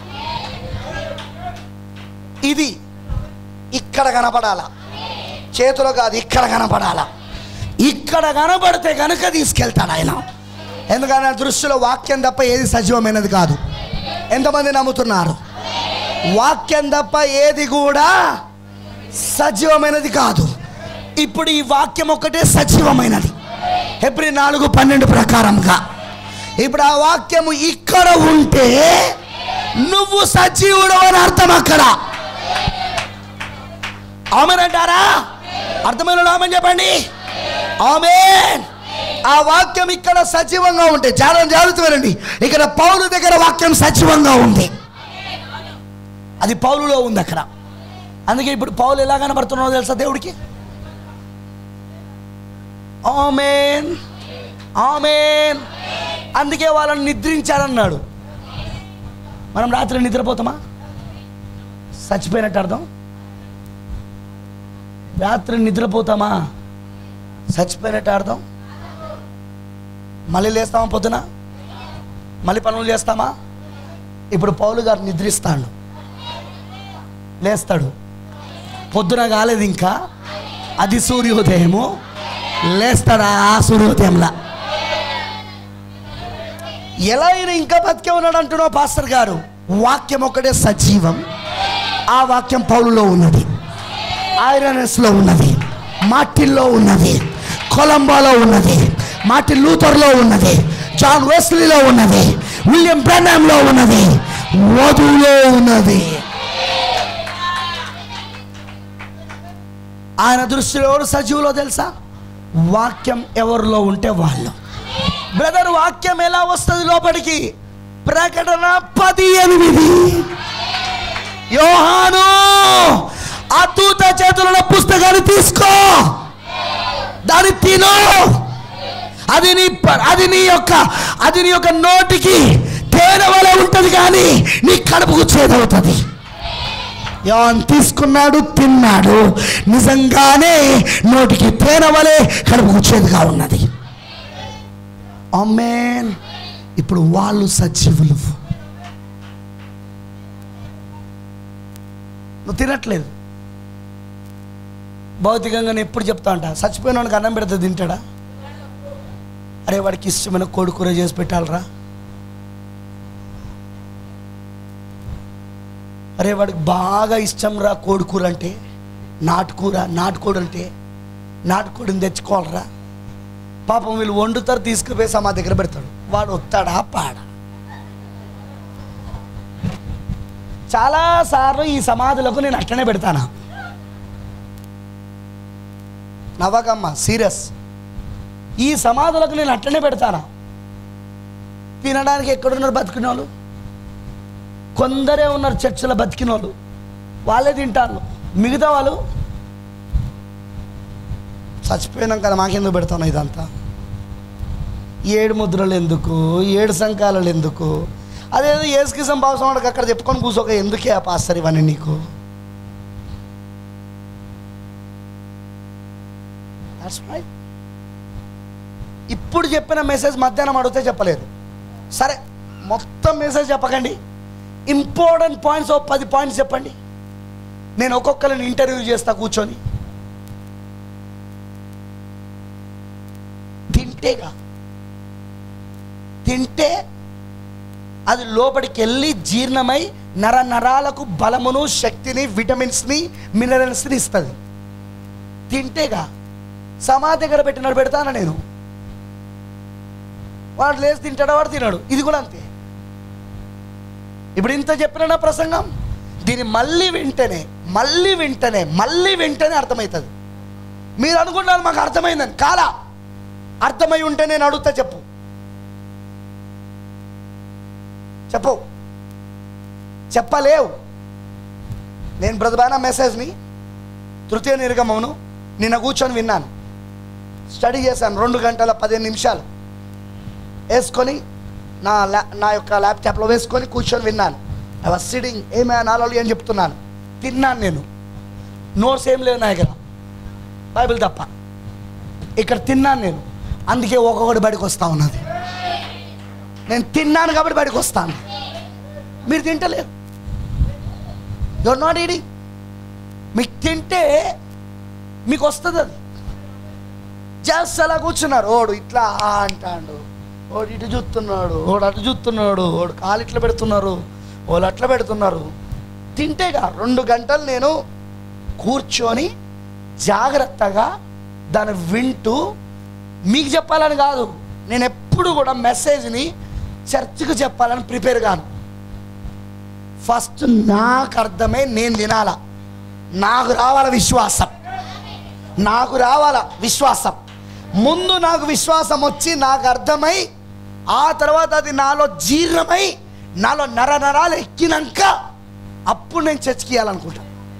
ఇది ఇక్కడ కనపడాలా చేతిలో కాదు ఇక్కడ కనపడాలా ఇక్కడ కనపడితే కనుక తీసుకెళ్తాడు ఆయన ఎందుకంటే ఆ దృష్టిలో వాక్యం తప్ప ఏది సజీవమైనది కాదు ఎంతమంది నమ్ముతున్నారు వాక్యం తప్ప ఏది కూడా సజీవమైనది కాదు ఇప్పుడు ఈ వాక్యం ఒక్కటే సజీవమైనది ఎప్పుడు నాలుగు పన్నెండు ప్రకారంగా ఇప్పుడు ఆ వాక్యము ఇక్కడ ఉంటే నువ్వు సజీవుడు అని అర్థం అక్కడ ఆమెనంటారా అర్థమైన ఆమెన్ చెప్పండి ఆమెన్ ఆ వాక్యం ఇక్కడ సజీవంగా ఉంటే చాలా జాగ్రత్త వినండి ఇక్కడ పౌలు దగ్గర వాక్యం సజీవంగా ఉంది అది పౌలులో ఉంది అక్కడ అందుకే ఇప్పుడు పౌలు ఎలా కనబడుతున్నాడో తెలుసా దేవుడికి ఆమెన్ ఆమెన్ అందుకే వాళ్ళని నిద్రించారన్నాడు మనం రాత్రి నిద్రపోతామా చచ్చిపోయినట్టు అర్థం రాత్రి నిద్రపోతామా చచ్చిపోయినట్టు అర్థం మళ్ళీ లేస్తామా పొద్దున మళ్ళీ పనులు చేస్తామా ఇప్పుడు పౌలు గారు నిద్రిస్తాడు లేస్తాడు పొద్దున కాలేదు ఇంకా అది సూర్యోదయము లేస్తాడా ఆ సూర్యోదయంలా ఎలా అయినా ఇంకా బతికే ఉన్నాడు అంటున్నావు పాస్టర్ గారు వాక్యం ఒకటే సజీవం ఆ వాక్యం పౌలులో ఉన్నది ఐరనస్లో ఉన్నది మార్టిన్లో ఉన్నది కొలంబోలో ఉన్నది మార్టిన్ లూథర్లో ఉన్నది జాన్ వెస్లీలో ఉన్నది విలియం బ్రెనామ్లో ఉన్నది వధువులో ఉన్నది ఆయన దృష్టిలో ఎవరు సజీవులో తెలుసా వాక్యం ఎవరిలో ఉంటే వాళ్ళు బ్రదర్ వాక్యం ఎలా వస్తుంది లోపలికి ప్రకటన పది ఎనిమిది యోహాను ఆ దూత చేతులలో పుస్తకాన్ని తీసుకో దాన్ని తిను అది నీ ప- అది నీ యొక్క అది నీ యొక్క నోటికి తేనె వలె ఉంటుంది కానీ నీ కడుపుకు చేదవుతుంది యోన్ తీసుకున్నాడు తిన్నాడు నిజంగానే నోటికి తేనె వలె కడుపుకు చేదుగా ఉన్నది అమ్మేన్ ఇప్పుడు వాళ్ళు సజీవులు నువ్వు తినట్లేదు భౌతికంగా నేను ఎప్పుడు చెప్తా అంట చచ్చిపోయిన వాడికి అన్నం పెడితే తింటాడా అరే వాడికి ఇష్టమైన కోడి కూర చేసి పెట్టాలరా అరే వాడికి బాగా ఇష్టం రా కోడి కూర అంటే నాటుకూర నాటుకోడి అంటే నాటుకోడిని తెచ్చుకోవాలరా పాపం వీళ్ళు వండుతారు తీసుకుపోయి సమా దగ్గర పెడతాడు వాడు వస్తాడా పాడా చాలా సార్లు ఈ సమాధులకు నేను అట్లనే పెడతానా నవ్వకమ్మ సీరియస్ ఈ సమాధులకు నేను అట్లనే పెడతానా తినడానికి ఎక్కడున్నారు బతికిన వాళ్ళు కొందరే ఉన్నారు చర్చిలో బతికిన వాళ్ళు వాళ్ళే తింటారు మిగతా వాళ్ళు చచ్చిపోయినాం కదా మాకెందుకు పెడతాను ఇదంతా ఏడు ముద్రలు ఎందుకు ఏడు సంకాలాలు ఎందుకు అదేదో ఏసుకి సంభావసం వాడికి అక్కడ చెప్పుకొని కూర్చోక ఎందుకే ఆ పాస్తారు ఇవన్నీ నీకు That's right. ఇప్పుడు చెప్పిన మెసేజ్ మధ్యాహ్నం అడిగితే చెప్పలేదు సరే మొత్తం మెసేజ్ చెప్పకండి ఇంపార్టెంట్ పాయింట్స్ ఓ పది పాయింట్స్ చెప్పండి నేను ఒక్కొక్కరిని ఇంటర్వ్యూ చేస్తా కూర్చొని తింటేగా తింటే అది లోపలికి వెళ్ళి జీర్ణమై నర నరాలకు బలమును శక్తిని విటమిన్స్ని మినరల్స్ని ఇస్తుంది తింటేగా సమాధి దగ్గర పెట్టినాడు పెడతానా నేను వాడు లేచి తింటాడా వాడు తినాడు ఇది కూడా అంతే ఇప్పుడు ఇంత చెప్పిన నా ప్రసంగం దీన్ని మళ్ళీ వింటేనే మళ్ళీ వింటేనే మళ్ళీ వింటేనే అర్థమవుతుంది మీరు అనుకుంటున్నారు మాకు అర్థమైందని కాలా అర్థమై ఉంటే నేను అడుగుతా చెప్పు చెప్పు చెప్పలేవు నేను బ్రదబాన మెసేజ్ని తృతీయ నిర్గమమును నిన్న కూర్చొని విన్నాను స్టడీ చేశాను రెండు గంటల పదిహేను నిమిషాలు వేసుకొని నా ల్యా నా యొక్క ల్యాప్టాప్లో వేసుకొని కూర్చొని విన్నాను ఐ వాజ్ సిడింగ్ ఏమే నాలో అని చెప్తున్నాను తిన్నాను నేను నోట్స్ ఏం లేవు నా దగ్గర బైబిల్ తప్ప ఇక్కడ తిన్నాను నేను అందుకే ఒక్కొక్కటి బయటకు వస్తా ఉన్నది నేను తిన్నాను కాబట్టి బయటకు వస్తాను మీరు తింటలేరు యువర్ నాట్ ఈడింగ్ మీకు తింటే మీకు వస్తుంది అది జస్ట్ అలా కూర్చున్నారు ఓడు ఇట్లా ఆ అంటాడు ఓడు ఇటు చూస్తున్నాడు ఓడు అటు చూస్తున్నాడు ఓడు కాలు ఇట్లా పెడుతున్నారు వాళ్ళు అట్లా పెడుతున్నారు తింటేగా రెండు గంటలు నేను కూర్చొని జాగ్రత్తగా దాన్ని వింటూ మీకు చెప్పాలని కాదు నేను ఎప్పుడు కూడా మెసేజ్ని చర్చికి చెప్పాలని ప్రిపేర్ కాను ఫస్ట్ నాకు అర్థమై నేను తినాలా నాకు రావాల విశ్వాసం నాకు రావాల విశ్వాసం ముందు నాకు విశ్వాసం వచ్చి నాకు అర్థమై ఆ తర్వాత అది నాలో జీర్ణమై నాలో నర నరాలు ఎక్కినాక అప్పుడు నేను చర్చికి ఇవ్వాలనుకుంటా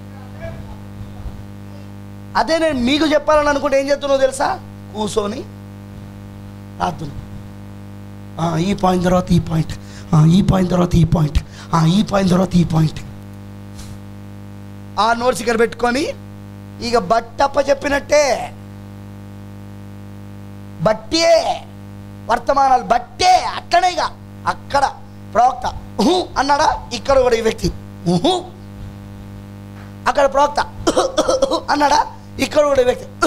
అదే నేను మీకు చెప్పాలని అనుకుంటే ఏం చెప్తున్నావు తెలుసా కూర్చొని రాద్దును ఈ పాయింట్ తర్వాత ఈ పాయింట్ ఆ, ఈ పాయింట్ తర్వాత ఈ పాయింట్ ఆ, ఈ పాయింట్ తర్వాత ఈ పాయింట్ ఆ నోట్స్ ఇక్కడ పెట్టుకొని ఇక బట్టప్ప చెప్పినట్టే బట్టే వర్తమానాలు బట్టే అక్కడే ఇక అక్కడ ప్రవక్త ఉహు అన్నాడా ఇక్కడ కూడా ఈ వ్యక్తి ఉహు అక్కడ ప్రవక్త అన్నాడా ఇక్కడ కూడా ఈ వ్యక్తి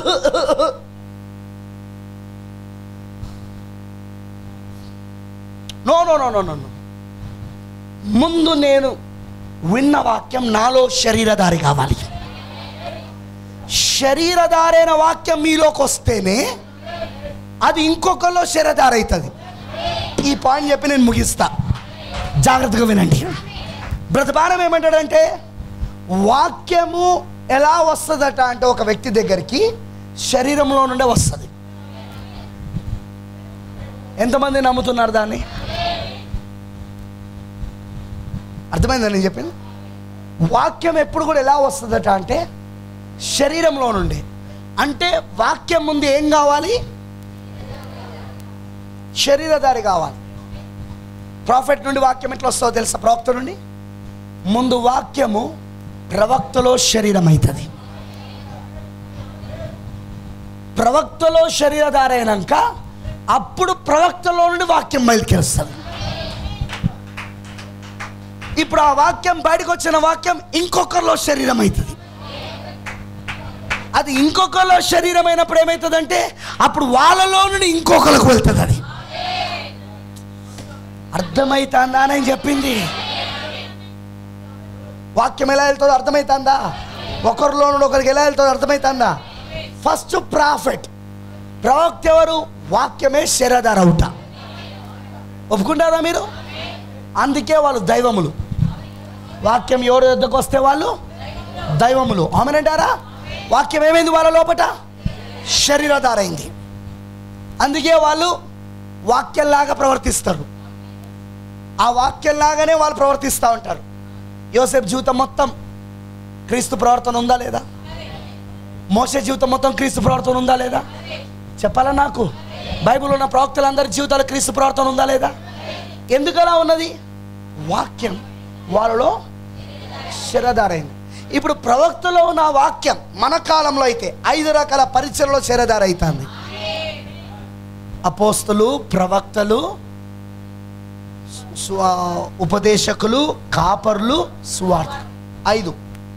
no no no no no no ముందు నేను విన్న వాక్యం నాలో శరీరధారి కావాలి శరీరధారైన వాక్యం మీలోకి వస్తేనే అది ఇంకొకరిలో శరీరధార అవుతుంది ఈ పాయింట్ చెప్పి నేను ముగిస్తా జాగ్రత్తగా వినండి బ్రతపానం ఏమంటాడంటే వాక్యము ఎలా వస్తుందట అంటే ఒక వ్యక్తి దగ్గరికి శరీరంలో నుండే వస్తుంది ఎంతమంది నమ్ముతున్నారు దాన్ని అర్థమైందా నేను చెప్పింది వాక్యం ఎప్పుడు కూడా ఎలా వస్తుందట అంటే శరీరంలో నుండి అంటే వాక్యం ముందు ఏం కావాలి శరీరధారి కావాలి ప్రాఫిట్ నుండి వాక్యం ఎట్లా వస్తుందో తెలుసా ప్రవక్త నుండి ముందు వాక్యము ప్రవక్తలో శరీరం అవుతుంది ప్రవక్తలో శరీరధార అయినాక అప్పుడు ప్రవక్తలో నుండి వాక్యం బయలుకెలుస్తుంది ఇప్పుడు ఆ వాక్యం బయటకు వచ్చిన వాక్యం ఇంకొకరిలో శరీరం అవుతుంది అది ఇంకొకరిలో శరీరం అయినప్పుడు ఏమవుతుందంటే అప్పుడు వాళ్ళలో నుండి ఇంకొకరికి వెళ్తుంది అది అర్థమైతుందా అని చెప్పింది వాక్యం ఎలా వెళ్తుందో అర్థమవుతుందా ఒకరిలో నుండి ఒకరికి ఎలా వెళ్తుందో అర్థమవుతుందా ఫస్ట్ ప్రాఫిట్ ప్రవక్త ఎవరు వాక్యమే శరధార అవుట ఒప్పుకుంటారా మీరు అందుకే వాళ్ళు దైవములు వాక్యం ఎవరి వద్దకు వస్తే వాళ్ళు దైవములు ఆమెనంటారా వాక్యం ఏమైంది వాళ్ళ లోపట శరీరధారైంది అందుకే వాళ్ళు వాక్యంలాగా ప్రవర్తిస్తారు ఆ వాక్యంలాగానే వాళ్ళు ప్రవర్తిస్తూ ఉంటారు యోసేపు జీవితం మొత్తం క్రీస్తు ప్రవర్తన ఉందా లేదా మోసే జీవితం మొత్తం క్రీస్తు ప్రవర్తన ఉందా లేదా చెప్పాలా నాకు బైబిల్ ఉన్న ప్రవక్తలందరి జీవితాల క్రీస్తు ప్రవర్తన ఉందా లేదా ఎందుకలా ఉన్నది వాక్యం వాళ్ళలో శరదారైంది ఇప్పుడు ప్రవక్తలో ఉన్న వాక్యం మన కాలంలో అయితే ఐదు రకాల పరిచయలో శరదారైతుంది అపోస్తులు ప్రవక్తలు స్వ- ఉపదేశకులు కాపర్లు సువార్త ఐదు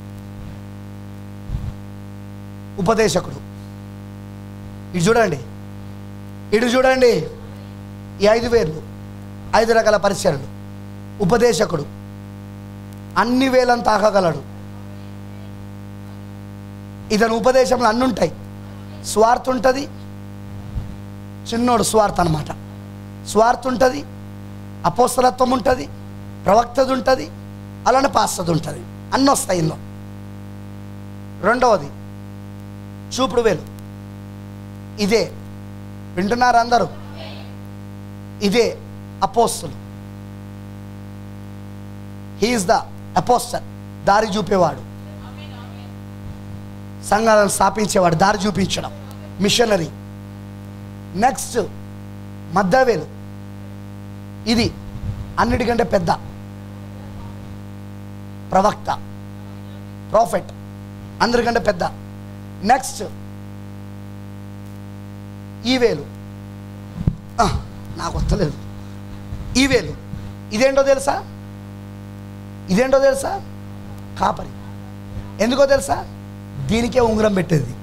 ఉపదేశకుడు ఇటు చూడండి ఇటు చూడండి ఈ ఐదు వేర్లు ఐదు రకాల పరిచయలు ఉపదేశకుడు అన్ని వేలను తాకగలడు ఇతని ఉపదేశంలో అన్ని ఉంటాయి స్వార్థ ఉంటుంది చిన్నోడు స్వార్థ అనమాట స్వార్థ ఉంటుంది అపోస్తలత్వం ఉంటుంది ప్రవక్తది ఉంటుంది అలానే పాస్తది ఉంటుంది అన్నీ వస్తాయి ఇందులో రెండవది చూపుడు వేలు ఇదే వింటున్నారు అందరూ ఇదే అపోస్తులు హీఈస్ ద అపోస్టర్ దారి చూపేవాడు సంఘాలను స్థాపించేవాడు దారి చూపించడం మిషనరీ నెక్స్ట్ మధ్యవేలు ఇది అన్నిటికంటే పెద్ద ప్రవక్త ప్రాఫెట్ అందరికంటే పెద్ద నెక్స్ట్ ఈ వేలు ఆ, నాకు వస్తలేదు ఈ వేలు ఇదేంటో తెలుసా ఇదేంటో తెలుసా కాపరి ఎందుకో తెలుసా దీనికే ఉంగరం పెట్టేది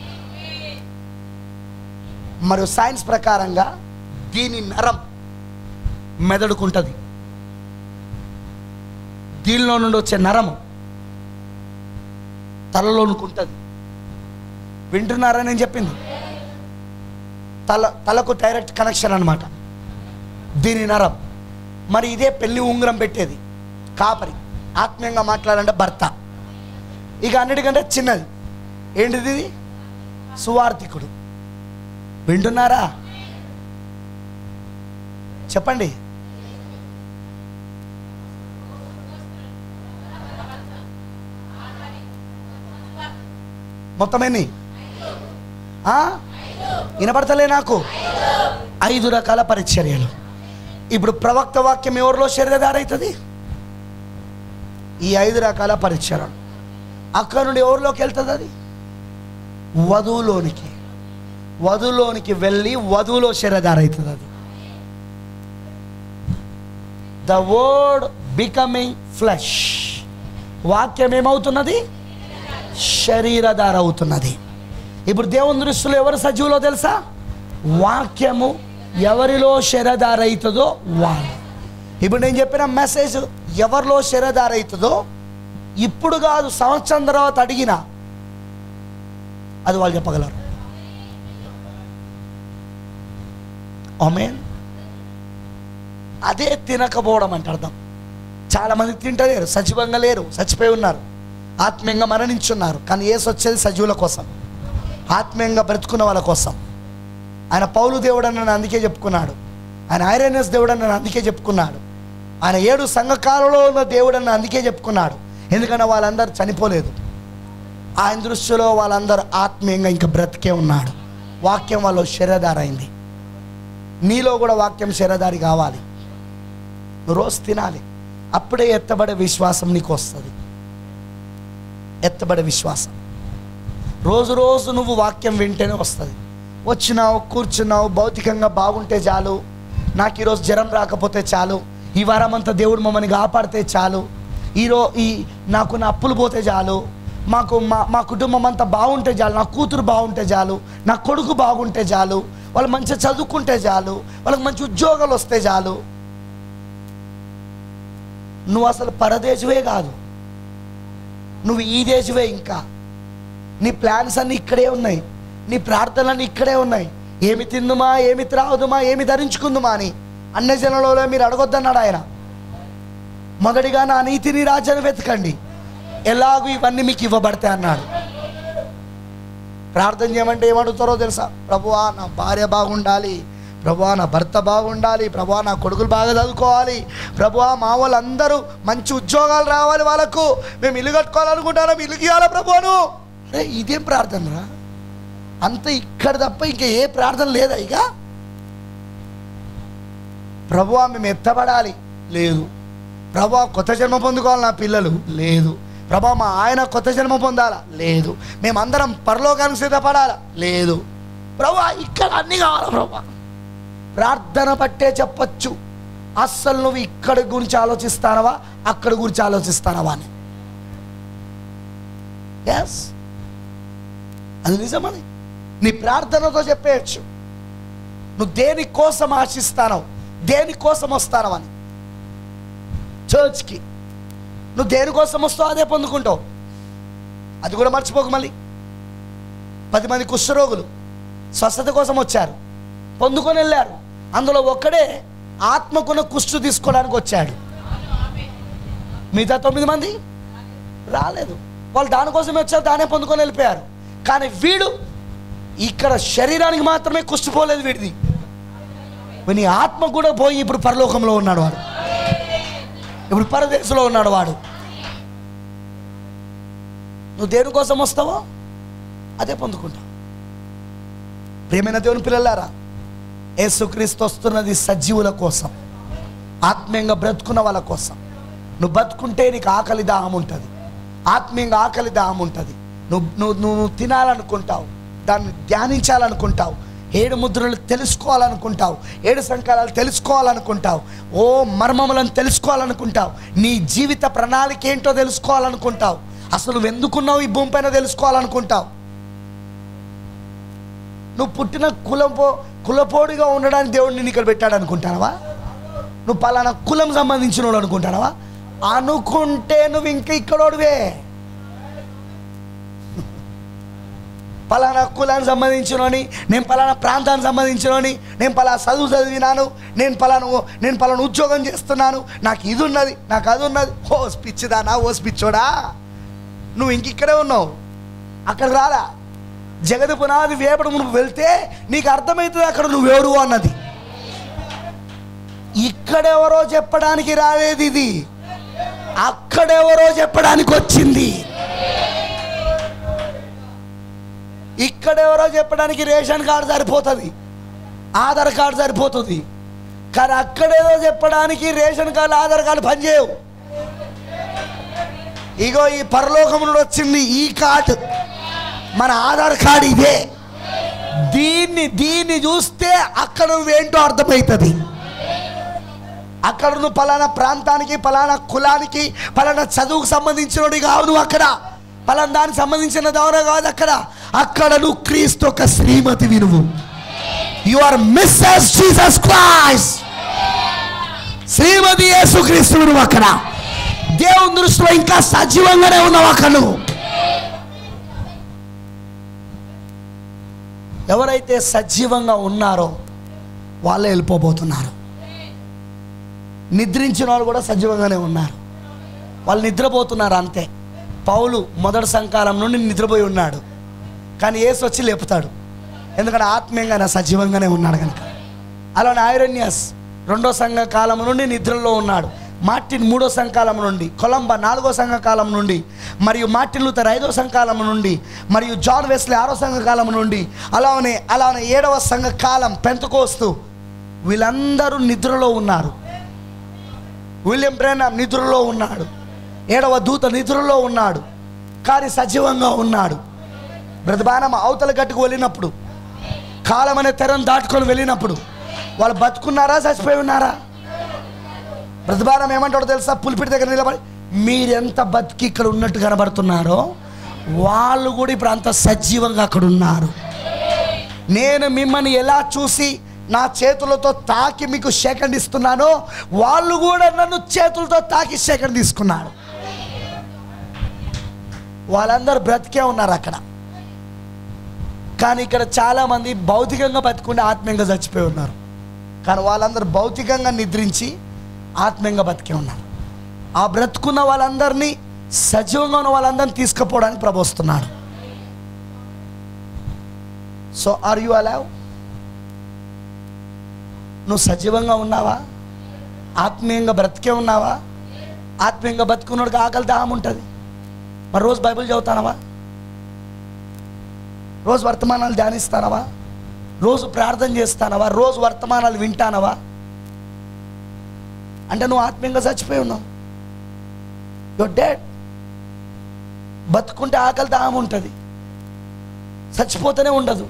మరియు సైన్స్ ప్రకారంగా దీని నరం మెదడుకుంటుంది దీనిలో నుండి వచ్చే నరము తలలోనుకుంటుంది వింటున్నారా నేను చెప్పింది తల తలకు డైరెక్ట్ కనెక్షన్ అనమాట దీని నరం మరి ఇదే పెళ్లి ఉంగరం పెట్టేది కాపరి ఆత్మీయంగా మాట్లాడాలంటే భర్త ఇక అన్నిటికంటే చిన్నది ఏంటిది ఇది? సువార్థికుడు వింటున్నారా చెప్పండి మొత్తం ఎన్ని ఆ? వినపడతలే నాకు ఐదు రకాల పరిచర్యలు ఇప్పుడు ప్రవక్త వాక్యం ఎవరిలో శరీరదారైతుంది ఈ ఐదు రకాల పరిచయం అక్కడ నుండి ఎవరిలోకి వెళ్తుంది అది వధువులోనికి వధువులోనికి వెళ్ళి వధువులో శరీరదారైతుంది అది ద వర్డ్ బికమింగ్ ఫ్లెష్ వాక్యం ఏమవుతున్నది శరీరధార అవుతున్నది ఇప్పుడు దేవుని దృష్టిలో ఎవరు సజీవులో తెలుసా వాక్యము ఎవరిలో శరీరధార అవుతుందో వాళ్ళు ఇప్పుడు నేను చెప్పిన మెసేజ్ ఎవరిలో శరీరధార అవుతుందో ఇప్పుడు కాదు సంవత్సరం తర్వాత అడిగినా అది వాళ్ళు చెప్పగలరు ఆమెన్ అదే తినకపోవడం అంటే అర్థం చాలా మంది తింటలేరు సజీవంగా లేరు చచ్చిపోయి ఉన్నారు ఆత్మీయంగా మరణించున్నారు కానీ ఏసు వచ్చేది సజీవుల కోసం ఆత్మీయంగా బ్రతుకున్న వాళ్ళ కోసం ఆయన పౌలు దేవుడు అని నన్ను అందుకే చెప్పుకున్నాడు ఆయన ఐరేనస్ దేవుడు అని నన్ను అందుకే చెప్పుకున్నాడు ఆయన ఏడు సంఘకాలలో ఉన్న దేవుడు అని అందుకే చెప్పుకున్నాడు ఎందుకంటే వాళ్ళందరూ చనిపోలేదు ఆయన దృష్టిలో వాళ్ళందరూ ఆత్మీయంగా ఇంకా బ్రతికే ఉన్నాడు వాక్యం వాళ్ళు శరీరధారైంది నీలో కూడా వాక్యం శరీరధారి కావాలి నువ్వు రోజు తినాలి అప్పుడే ఎత్తబడే విశ్వాసం నీకు వస్తుంది ఎత్తబడే విశ్వాసం రోజు రోజు నువ్వు వాక్యం వింటేనే వస్తుంది వచ్చినావు కూర్చున్నావు భౌతికంగా బాగుంటే చాలు నాకు ఈరోజు జ్వరం రాకపోతే చాలు ఈ వారం అంతా దేవుడు మమ్మల్ని కాపాడితే చాలు ఈరో ఈ నాకు నా అప్పులు పోతే చాలు మాకు మా మా కుటుంబం అంతా బాగుంటే చాలు నా కూతురు బాగుంటే చాలు నా కొడుకు బాగుంటే చాలు వాళ్ళు మంచిగా చదువుకుంటే చాలు వాళ్ళకి మంచి ఉద్యోగాలు వస్తే చాలు నువ్వు అసలు పరదేశువే కాదు నువ్వు ఈ దేశమే ఇంకా నీ ప్లాన్స్ అన్నీ ఇక్కడే ఉన్నాయి నీ ప్రార్థనలన్నీ ఇక్కడే ఉన్నాయి ఏమి తిందుమా ఏమి త్రాగుదుమా ఏమి ధరించుకుందుమా అని అన్ని జనంలో మీరు అడగొద్దన్నాడు ఆయన మొదటిగా నా నీతిని రాజ్యాన్ని వెతకండి ఎలాగూ ఇవన్నీ మీకు ఇవ్వబడతాయి అన్నాడు ప్రార్థన చేయమంటే ఏమడుగుతారో తెలుసా ప్రభువా నా భార్య బాగుండాలి ప్రభువా నా భర్త బాగుండాలి ప్రభువా నా కొడుకులు బాగా చదువుకోవాలి ప్రభువా మా వాళ్ళందరూ మంచి ఉద్యోగాలు రావాలి వాళ్ళకు మేము ఇల్లు కట్టుకోవాలనుకుంటున్నాం ఇల్లు ఇవ్వాలి ప్రభువాను అరే ఇదేం ప్రార్థన రా అంత ఇక్కడ తప్ప ఇంకా ఏ ప్రార్థన లేదా ఇక ప్రభువా మేము ఎత్తబడాలి లేదు ప్రభా కొత్త జన్మ పొందుకోవాలి నా పిల్లలు లేదు ప్రభా మా ఆయన కొత్త జన్మ పొందాలా లేదు మేమందరం పరలోకానికి సిద్ధపడాలా లేదు ప్రభా ఇక్కడ అన్ని కావాలా ప్రభా ప్రార్థన పట్టే చెప్పొచ్చు అస్సలు నువ్వు ఇక్కడ గురించి ఆలోచిస్తానవా అక్కడ గురించి ఆలోచిస్తానవా అని ఎస్ అది నిజమని నీ ప్రార్థనతో చెప్పేయచ్చు నువ్వు దేనికోసం ఆశిస్తానవు దేనికోసం వస్తానవు అని చర్చ్కి నువ్వు దేనికోసం వస్తావు అదే పొందుకుంటావు అది కూడా మర్చిపోకు మళ్ళీ పది మంది కుష్ఠరోగులు స్వస్థత కోసం వచ్చారు పొందుకొని వెళ్ళారు అందులో ఒక్కడే ఆత్మకున్న కుష్టు తీసుకోవడానికి వచ్చాడు మిగతా తొమ్మిది మంది రాలేదు వాళ్ళు దానికోసమే వచ్చారు దానే పొందుకొని వెళ్ళిపోయారు కానీ వీడు ఇక్కడ శరీరానికి మాత్రమే కుష్టిపోలేదు వీడిది నీ ఆత్మ కూడా పోయి ఇప్పుడు పరలోకంలో ఉన్నాడు వాడు ఇప్పుడు పరదేశంలో ఉన్నాడు వాడు నువ్వు దేనికోసం వస్తావో అదే పొందుకుంటావు ప్రియమైన దేవుని పిల్లలారా యేసుక్రీస్తు వస్తున్నది సజీవుల కోసం ఆత్మీయంగా బ్రతుకున్న వాళ్ళ కోసం నువ్వు బతుకుంటే నీకు ఆకలి దాహం ఉంటుంది ఆత్మీయంగా ఆకలి దాహం ఉంటుంది నువ్వు నువ్వు నువ్వు తినాలనుకుంటావు దాన్ని ధ్యానించాలనుకుంటావు ఏడు ముద్రలు తెలుసుకోవాలనుకుంటావు ఏడు సంకాలాలు తెలుసుకోవాలనుకుంటావు ఓ మర్మములను తెలుసుకోవాలనుకుంటావు నీ జీవిత ప్రణాళిక ఏంటో తెలుసుకోవాలనుకుంటావు అసలు నువ్వు ఎందుకున్నావు ఈ భూమిపైన తెలుసుకోవాలనుకుంటావు నువ్వు పుట్టిన కులపో కులపోడిగా ఉండడానికి దేవుడు నిన్ను ఇక్కడ పెట్టాడు అనుకుంటానవా నువ్వు పలానా కులం సంబంధించిన వాడు అనుకుంటానవా అనుకుంటే నువ్వు ఇంకా ఇక్కడోడివే పలానా కులానికి సంబంధించినోని నేను పలానా ప్రాంతానికి సంబంధించినోని నేను పలానా చదువు చదివినాను నేను పలానా నేను పలానా ఉద్యోగం చేస్తున్నాను నాకు ఇది ఉన్నది నాకు అది ఉన్నది ఓ పిచ్చిదానా ఓ పిచ్చోడా నువ్వు ఇంక ఇక్కడే ఉన్నావు అక్కడ రాలా జగతి పునాది వేపడం నువ్వు వెళ్తే నీకు అర్థమవుతుంది అక్కడ నువ్వెవరు అన్నది ఇక్కడెవరో చెప్పడానికి రాలేదు ఇది అక్కడెవరో చెప్పడానికి వచ్చింది ఇక్కడెవరో చెప్పడానికి రేషన్ కార్డు సరిపోతుంది ఆధార్ కార్డు సరిపోతుంది కానీ అక్కడేదో చెప్పడానికి రేషన్ కార్డు ఆధార్ కార్డు పనిచేయవు ఇగో ఈ పరలోకం నుండి వచ్చింది ఈ కార్డు మన ఆధార్ కార్డు ఇదే దీన్ని దీన్ని చూస్తే అక్కడ నువ్వేంటో అర్థమవుతుంది అక్కడ నువ్వు పలానా ప్రాంతానికి పలానా కులానికి పలానా చదువుకు సంబంధించినోడి కావు నువ్వు అక్కడ పలానా దానికి సంబంధించిన దౌర కాదు అక్కడ అక్కడ నువ్వు క్రీస్తు ఒక శ్రీమతి నువ్వు you are Mrs Jesus Christ శ్రీమతి యేసుక్రీస్తు నువ్వు అక్కడ దేవుని దృష్టిలో ఇంకా సజీవంగానే ఉన్నావు అక్కడ నువ్వు ఎవరైతే సజీవంగా ఉన్నారో వాళ్ళే వెళ్ళిపోబోతున్నారు నిద్రించిన వాళ్ళు కూడా సజీవంగానే ఉన్నారు వాళ్ళు నిద్రపోతున్నారు అంతే పౌలు మొదటి సంకాలం నుండి నిద్రపోయి ఉన్నాడు కానీ ఏసు వచ్చి లేపుతాడు ఎందుకంటే ఆత్మీయంగా ఆయన సజీవంగానే ఉన్నాడు కనుక అలానే ఐరన్యస్ రెండో సంఘ కాలం నుండి నిద్రలో ఉన్నాడు మార్టిన్ మూడో సంకాలం నుండి కొలంబా నాలుగో సంఘ కాలం నుండి మరియు మార్టిన్ లూథర్ ఐదో సంఘకాలం నుండి మరియు జాన్ వెస్లీ ఆరో సంఘ కాలం నుండి అలానే అలానే ఏడవ సంఘ కాలం పెంతకోస్తూ వీళ్ళందరూ నిద్రలో ఉన్నారు విలియం బ్రెనామ్ నిద్రలో ఉన్నాడు ఏడవ దూత నిద్రలో ఉన్నాడు కానీ సజీవంగా ఉన్నాడు బ్రతబానం అవతల గట్టుకు వెళ్ళినప్పుడు కాలం అనే తెరను దాటుకొని వెళ్ళినప్పుడు వాళ్ళు బతుకున్నారా చచ్చిపోయి ఉన్నారా ప్రతిభానం ఏమంటాడో తెలుసా పులిపిటి దగ్గర నిలబడి మీరెంత బతికి ఇక్కడ ఉన్నట్టు కనబడుతున్నారో వాళ్ళు కూడా ఇప్పుడు అంత సజీవంగా అక్కడ ఉన్నారు నేను మిమ్మల్ని ఎలా చూసి నా చేతులతో తాకి మీకు సెకండ్ ఇస్తున్నానో వాళ్ళు కూడా నన్ను చేతులతో తాకి సెకండ్ తీసుకున్నారు వాళ్ళందరూ బ్రతికే ఉన్నారు అక్కడ కానీ ఇక్కడ చాలామంది భౌతికంగా బతికుండి ఆత్మీయంగా చచ్చిపోయి ఉన్నారు కానీ వాళ్ళందరూ భౌతికంగా నిద్రించి ఆత్మీయంగా బతికే ఉన్నారు ఆ బ్రతుకున్న వాళ్ళందరినీ సజీవంగా ఉన్న వాళ్ళందరినీ తీసుకుపోవడానికి ప్రభు వస్తున్నాడు సో ఆర్ యు అలౌ నువ్వు సజీవంగా ఉన్నావా ఆత్మీయంగా బ్రతికే ఉన్నావా ఆత్మీయంగా బతుకున్నోడికి ఆకలి దాహం ఉంటుంది మరి రోజు బైబిల్ చదువుతానవా రోజు వర్తమానాలు ధ్యానిస్తానవా రోజు ప్రార్థన చేస్తానవా రోజు వర్తమానాలు వింటానవా అంటే నువ్వు ఆత్మీయంగా చచ్చిపోయి ఉన్నావు యువర్ డెడ్ బతుకుంటే ఆకలి దాహం ఉంటుంది చచ్చిపోతూనే ఉండదు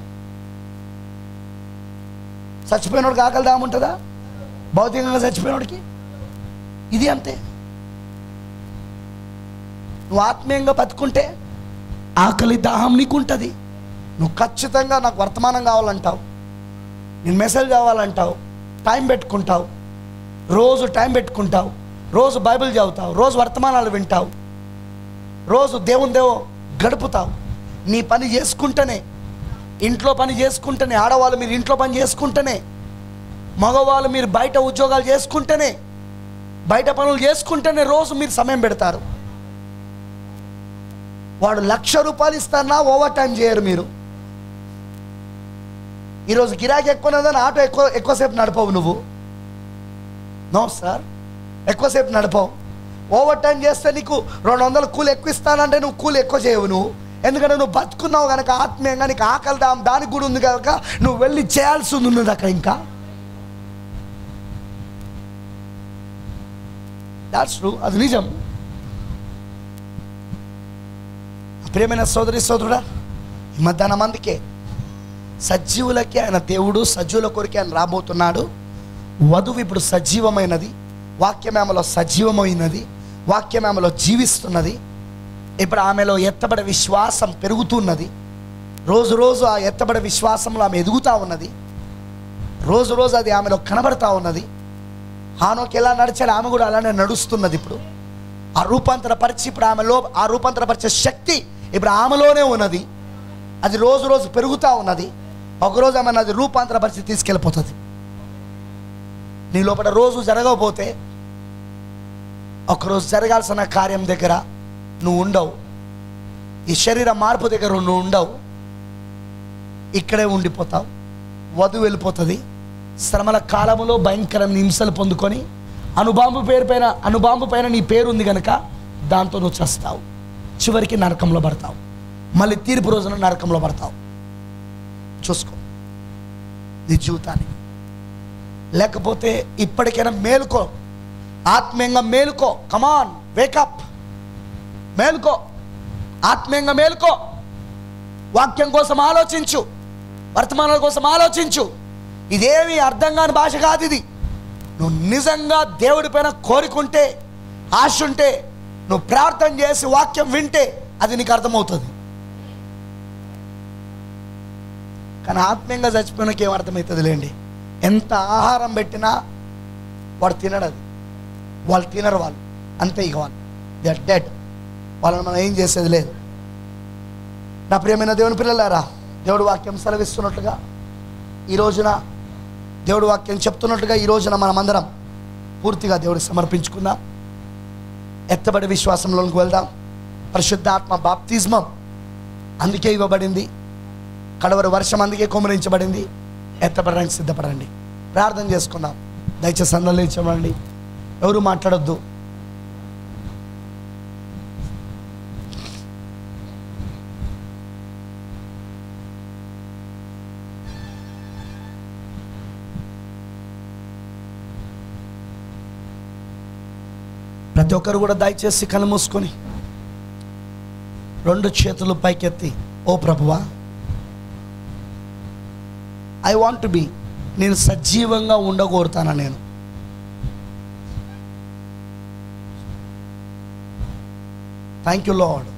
చచ్చిపోయినోడికి ఆకలి దాహం ఉంటుందా భౌతికంగా చచ్చిపోయినోడికి ఇది అంతే నువ్వు ఆత్మీయంగా బతుకుంటే ఆకలి దాహం నీకు ఉంటుంది నువ్వు ఖచ్చితంగా నాకు వర్తమానం కావాలంటావు నేను మెసేజ్ కావాలంటావు టైం పెట్టుకుంటావు రోజు టైం పెట్టుకుంటావు రోజు బైబిల్ చదువుతావు రోజు వర్తమానాలు వింటావు రోజు దేవుని దేవో గడుపుతావు నీ పని చేసుకుంటేనే ఇంట్లో పని చేసుకుంటేనే ఆడవాళ్ళు మీరు ఇంట్లో పని చేసుకుంటేనే మగవాళ్ళు మీరు బయట ఉద్యోగాలు చేసుకుంటేనే బయట పనులు చేసుకుంటేనే రోజు మీరు సమయం పెడతారు వాడు లక్ష రూపాయలు ఇస్తానా ఓవర్ టైం చేయరు మీరు ఈరోజు గిరాకీ ఎక్కువ ఉన్నదని ఆటో ఎక్కువ ఎక్కువసేపు నడపవు నువ్వు నో సార్ ఎక్కువసేపు నడపవు ఓవర్ టైం చేస్తే నీకు రెండు వందల కూలి ఎక్కువ ఇస్తానంటే నువ్వు కూలి ఎక్కువ చేయవు నువ్వు ఎందుకంటే నువ్వు బతుకున్నావు కనుక ఆత్మీయంగా నీకు ఆకలి దాం దానికి కూడా ఉంది కనుక నువ్వు వెళ్ళి చేయాల్సి ఉంది అక్కడ ఇంకా దాట్స్ ట్రూ అది నిజం ప్రియమైన సోదరి సోదరుడా ఈ మధ్యాహ్నం అందుకే సజీవులకి ఆయన దేవుడు సజీవుల కొరికి ఆయన రాబోతున్నాడు వధువు ఇప్పుడు సజీవమైనది వాక్యం ఆమెలో సజీవమైనది వాక్యం ఆమెలో జీవిస్తున్నది ఇప్పుడు ఆమెలో ఎత్తబడే విశ్వాసం పెరుగుతున్నది రోజు రోజు ఆ ఎత్తబడే విశ్వాసంలో ఆమె ఎదుగుతూ ఉన్నది రోజు రోజు అది ఆమెలో కనబడతా ఉన్నది హానోకి ఎలా నడిచాడు ఆమె కూడా అలానే నడుస్తున్నది ఇప్పుడు ఆ రూపాంతర పరిచి ఇప్పుడు ఆమెలో ఆ రూపాంతర పరిచే శక్తి ఇప్పుడు ఆమెలోనే ఉన్నది అది రోజు రోజు పెరుగుతూ ఉన్నది ఒకరోజు ఆమె అది రూపాంతర పరిచి తీసుకెళ్ళిపోతుంది నీ లోపల రోజు జరగకపోతే ఒకరోజు జరగాల్సిన కార్యం దగ్గర నువ్వు ఉండవు ఈ శరీర మార్పు దగ్గర నువ్వు ఉండవు ఇక్కడే ఉండిపోతావు వధువు వెళ్ళిపోతుంది శ్రమల కాలములో భయంకరమైన హింసలు పొందుకొని అనుబాంబు పేరు పైన అనుబాంబు పైన నీ పేరు ఉంది కనుక దాంతో నువ్వు చస్తావు చివరికి నరకంలో పడతావు మళ్ళీ తీర్పు రోజున నరకంలో పడతావు చూసుకో నీ జీవితాన్ని లేకపోతే ఇప్పటికైనా మేలుకో ఆత్మీయంగా మేలుకో కమాన్ వేకప్ మేలుకో ఆత్మీయంగా మేలుకో వాక్యం కోసం ఆలోచించు వర్తమానాల కోసం ఆలోచించు ఇదేమి అర్థం కాని భాష కాదు ఇది నువ్వు నిజంగా దేవుడి పైన కోరికుంటే ఆశ ఉంటే నువ్వు ప్రార్థన చేసి వాక్యం వింటే అది నీకు అర్థమవుతుంది కానీ ఆత్మీయంగా చచ్చిపోయినకి ఏం అర్థమవుతుంది లేండి ఎంత ఆహారం పెట్టినా వాడు తినడు అది వాళ్ళు తినరు వాళ్ళు అంతే ఇక వాళ్ళు దే ఆర్ డెడ్ వాళ్ళని మనం ఏం చేసేది లేదు నా ప్రియమైన దేవుని పిల్లలారా దేవుడు వాక్యం సెలవిస్తున్నట్లుగా ఈ రోజున దేవుడు వాక్యం చెప్తున్నట్లుగా ఈ రోజున మనమందరం పూర్తిగా దేవుడికి సమర్పించుకుందాం ఎత్తబడి విశ్వాసంలోకి వెళ్దాం పరిశుద్ధాత్మ బాప్తిజమం అందుకే ఇవ్వబడింది కడవరి వర్షం అందుకే కుమరించబడింది ఎత్తబడడానికి సిద్ధపడండి ప్రార్థన చేసుకుందాం దయచేసి సందర్శించమండి ఎవరు మాట్లాడొద్దు ప్రతి ఒక్కరు కూడా దయచేసి కళ్ళు మూసుకొని రెండు చేతులు పైకెత్తి ఓ ప్రభువా ఐ వాంట్ బి నేను సజీవంగా ఉండగోరుతాను నేను థ్యాంక్ యూ లాడ్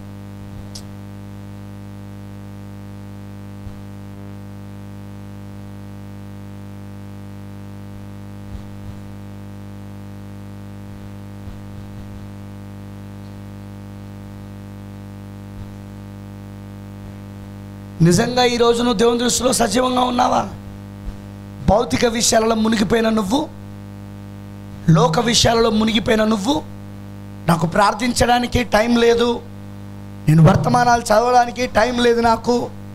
నిజంగా ఈ రోజు నువ్వు దేవుని దృష్టిలో సజీవంగా ఉన్నావా భౌతిక విషయాలలో మునిగిపోయిన నువ్వు లోక విషయాలలో మునిగిపోయిన నువ్వు నాకు ప్రార్థించడానికి టైం లేదు నేను వర్తమానాలు చదవడానికి టైం లేదు నాకు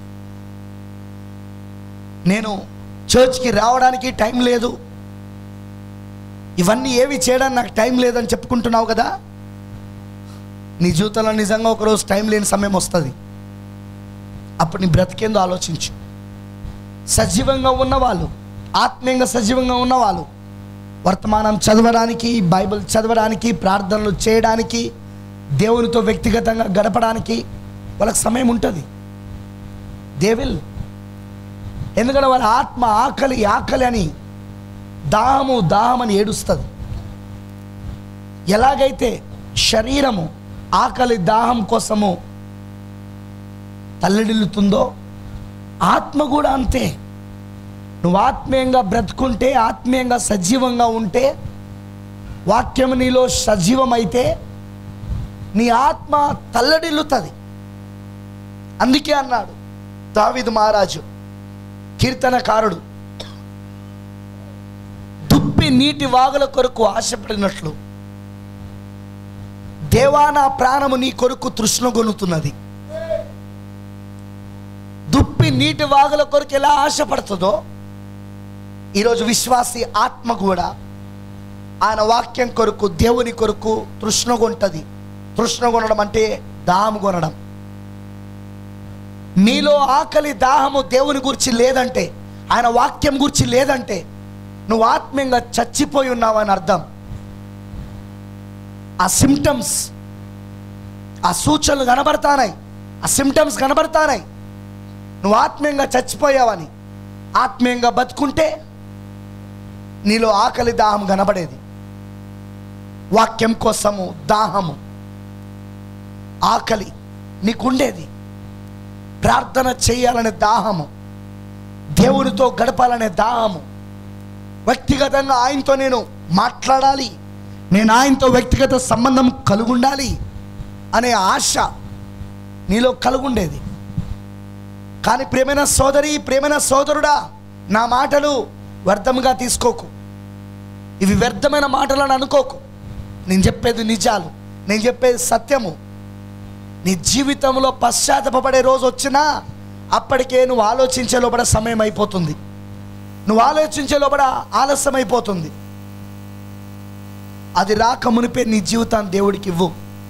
నేను చర్చ్కి రావడానికి టైం లేదు ఇవన్నీ ఏవి చేయడానికి నాకు టైం లేదని చెప్పుకుంటున్నావు కదా నీ జీవితంలో నిజంగా ఒకరోజు టైం లేని సమయం వస్తుంది అప్పుడు నీ బ్రతికేందో ఆలోచించు సజీవంగా ఉన్నవాళ్ళు ఆత్మీయంగా సజీవంగా ఉన్నవాళ్ళు వర్తమానం చదవడానికి బైబిల్ చదవడానికి ప్రార్థనలు చేయడానికి దేవునితో వ్యక్తిగతంగా గడపడానికి వాళ్ళకి సమయం ఉంటుంది దేవిల్ ఎందుకంటే వాళ్ళ ఆత్మ ఆకలి ఆకలి అని దాహము దాహం అని ఏడుస్తుంది ఎలాగైతే శరీరము ఆకలి దాహం కోసము తల్లడిల్లుతుందో ఆత్మ కూడా అంతే నువ్వు ఆత్మీయంగా బ్రతుకుంటే ఆత్మీయంగా సజీవంగా ఉంటే వాక్యం నీలో సజీవమైతే నీ ఆత్మ తల్లడిల్లుతుంది అందుకే అన్నాడు దావిదు మహారాజు కీర్తనకారుడు దుప్పి నీటి వాగుల కొరకు ఆశపడినట్లు దేవా నా ప్రాణము నీ కొరకు తృష్ణగొనుతున్నది దుప్పి నీటి వాగుల కొరకు ఎలా ఆశపడుతుందో ఈరోజు విశ్వాసి ఆత్మ కూడా ఆయన వాక్యం కొరకు దేవుని కొరకు తృష్ణగొంటది తృష్ణగొనడం అంటే దాహము కొనడం నీలో ఆకలి దాహము దేవుని గురించి లేదంటే ఆయన వాక్యం గురించి లేదంటే నువ్వు ఆత్మీయంగా చచ్చిపోయి ఉన్నావు అని అర్థం ఆ సిమ్టమ్స్ ఆ సూచనలు కనబడతానాయి ఆ సిమ్టమ్స్ కనబడతానాయి నువ్వు ఆత్మీయంగా చచ్చిపోయావని ఆత్మీయంగా బతుకుంటే నీలో ఆకలి దాహం కనబడేది వాక్యం కోసము దాహము ఆకలి నీకుండేది ప్రార్థన చేయాలనే దాహము దేవునితో గడపాలనే దాహము వ్యక్తిగతంగా ఆయనతో నేను మాట్లాడాలి నేను ఆయనతో వ్యక్తిగత సంబంధం కలుగుండాలి అనే ఆశ నీలో కలుగుండేది కానీ ప్రేమైన సోదరి ప్రేమైన సోదరుడా నా మాటలు వ్యర్థంగా తీసుకోకు ఇవి వ్యర్థమైన మాటలను అనుకోకు నేను చెప్పేది నిజాలు నేను చెప్పేది సత్యము నీ జీవితంలో పశ్చాత్తపడే రోజు వచ్చినా అప్పటికే నువ్వు ఆలోచించే లోపల సమయం అయిపోతుంది నువ్వు ఆలోచించే లోపల ఆలస్యం అయిపోతుంది అది రాక మునిపే నీ జీవితాన్ని దేవుడికి ఇవ్వు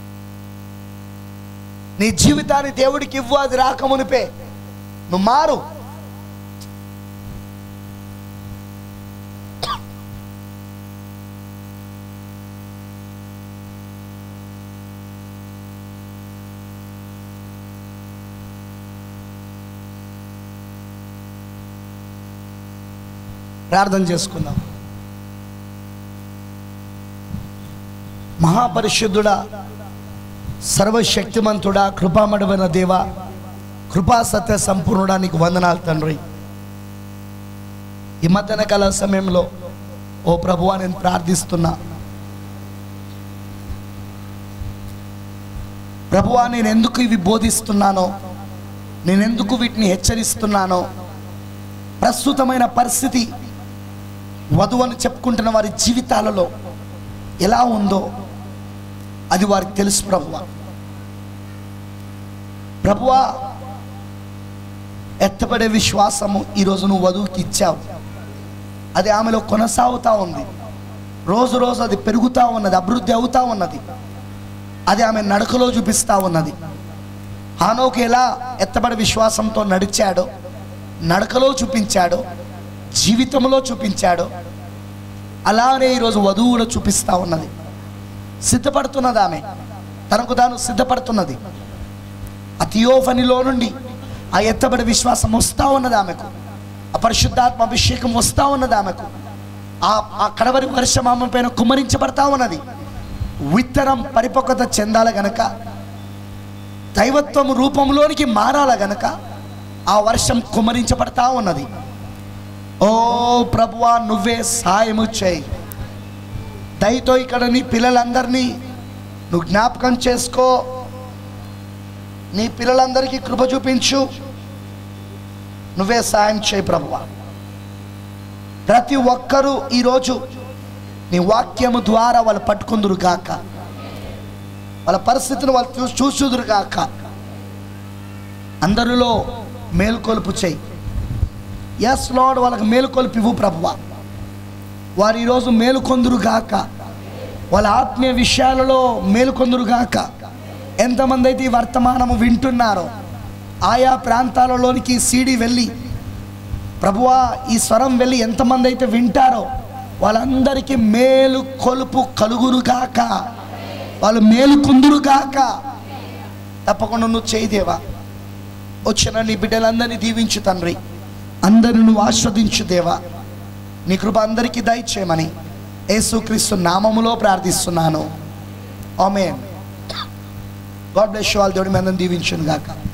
నీ జీవితాన్ని దేవుడికి ఇవ్వు అది రాక మునిపే నువ్వు మారు ప్రార్థన చేసుకుందాం మహాపరిశుద్ధుడా సర్వశక్తిమంతుడా కృపామడమైన దేవ కృపా సత్య సంపూర్ణుడా నీకు వందనాలు తండ్రి ఈ మధ్యాహ్న కాల సమయంలో ఓ ప్రభువా నేను ప్రార్థిస్తున్నా ప్రభువా నేను ఎందుకు ఇవి బోధిస్తున్నానో నేను ఎందుకు వీటిని హెచ్చరిస్తున్నానో ప్రస్తుతమైన పరిస్థితి వధువని చెప్పుకుంటున్న వారి జీవితాలలో ఎలా ఉందో అది వారికి తెలుసు ప్రభువా ప్రభువా ఎత్తపడే విశ్వాసము ఈరోజు నువ్వు వధువుకి ఇచ్చావు అది ఆమెలో కొనసాగుతూ ఉంది రోజు రోజు అది పెరుగుతూ ఉన్నది అభివృద్ధి అవుతూ ఉన్నది అది ఆమె నడకలో చూపిస్తూ ఉన్నది హానోకు ఎలా ఎత్తబడి విశ్వాసంతో నడిచాడో నడకలో చూపించాడో జీవితంలో చూపించాడో అలానే ఈరోజు వధువు కూడా చూపిస్తూ ఉన్నది సిద్ధపడుతున్నది ఆమె తనకు తాను సిద్ధపడుతున్నది ఆ థియోఫనిలో నుండి ఆ ఎత్తబడి విశ్వాసం వస్తూ ఉన్నది ఆమెకు ఆ పరిశుద్ధాత్మ అభిషేకం వస్తూ ఉన్నది ఆమెకు ఆ ఆ కడవరి వర్షం ఆమె పైన కుమ్మరించబడతా ఉన్నది విత్తనం పరిపక్వత చెందాల గనక దైవత్వం రూపంలోనికి మారాల గనక ఆ వర్షం కుమ్మరించబడతా ఉన్నది ఓ ప్రభువా నువ్వే సాయము చేయి దయతో ఇక్కడ నీ పిల్లలందరినీ నువ్వు జ్ఞాపకం చేసుకో నీ పిల్లలందరికీ కృప చూపించు నువ్వే సాయం చేయి ప్రభువా ప్రతి ఒక్కరూ ఈరోజు నీ వాక్యము ద్వారా వాళ్ళు పట్టుకుందురు గాక వాళ్ళ పరిస్థితిని వాళ్ళు చూ చూసుదురు గాక అందరిలో మేల్కొలుపు చేయి ఎస్ లార్డ్ వాళ్ళకి మేలుకొల్పి ఇవ్వు ప్రభువా వారు ఈరోజు మేలుకొందురు గాక వాళ్ళ ఆత్మీయ విషయాలలో మేలుకొందురు గాక ఎంతమంది అయితే ఈ వర్తమానము వింటున్నారో ఆయా ప్రాంతాలలోనికి సీడీ వెళ్ళి ప్రభువా ఈ స్వరం వెళ్ళి ఎంతమంది అయితే వింటారో వాళ్ళందరికీ మేలు కొలుపు కలుగురు గాక వాళ్ళు మేలుకొందురు గాక తప్పకుండా నువ్వు చేయదేవా వచ్చిన నీ బిడ్డలందరినీ దీవించు తండ్రి అందరిని నువ్వు ఆస్వాదించు దేవా నీ కృప అందరికీ దయచేయమని యేసుక్రీస్తు నామములో ప్రార్థిస్తున్నాను ఆమె గాడ్ బ్లెస్ యు ఆల్ దేవుడి మీద దీవించును గాక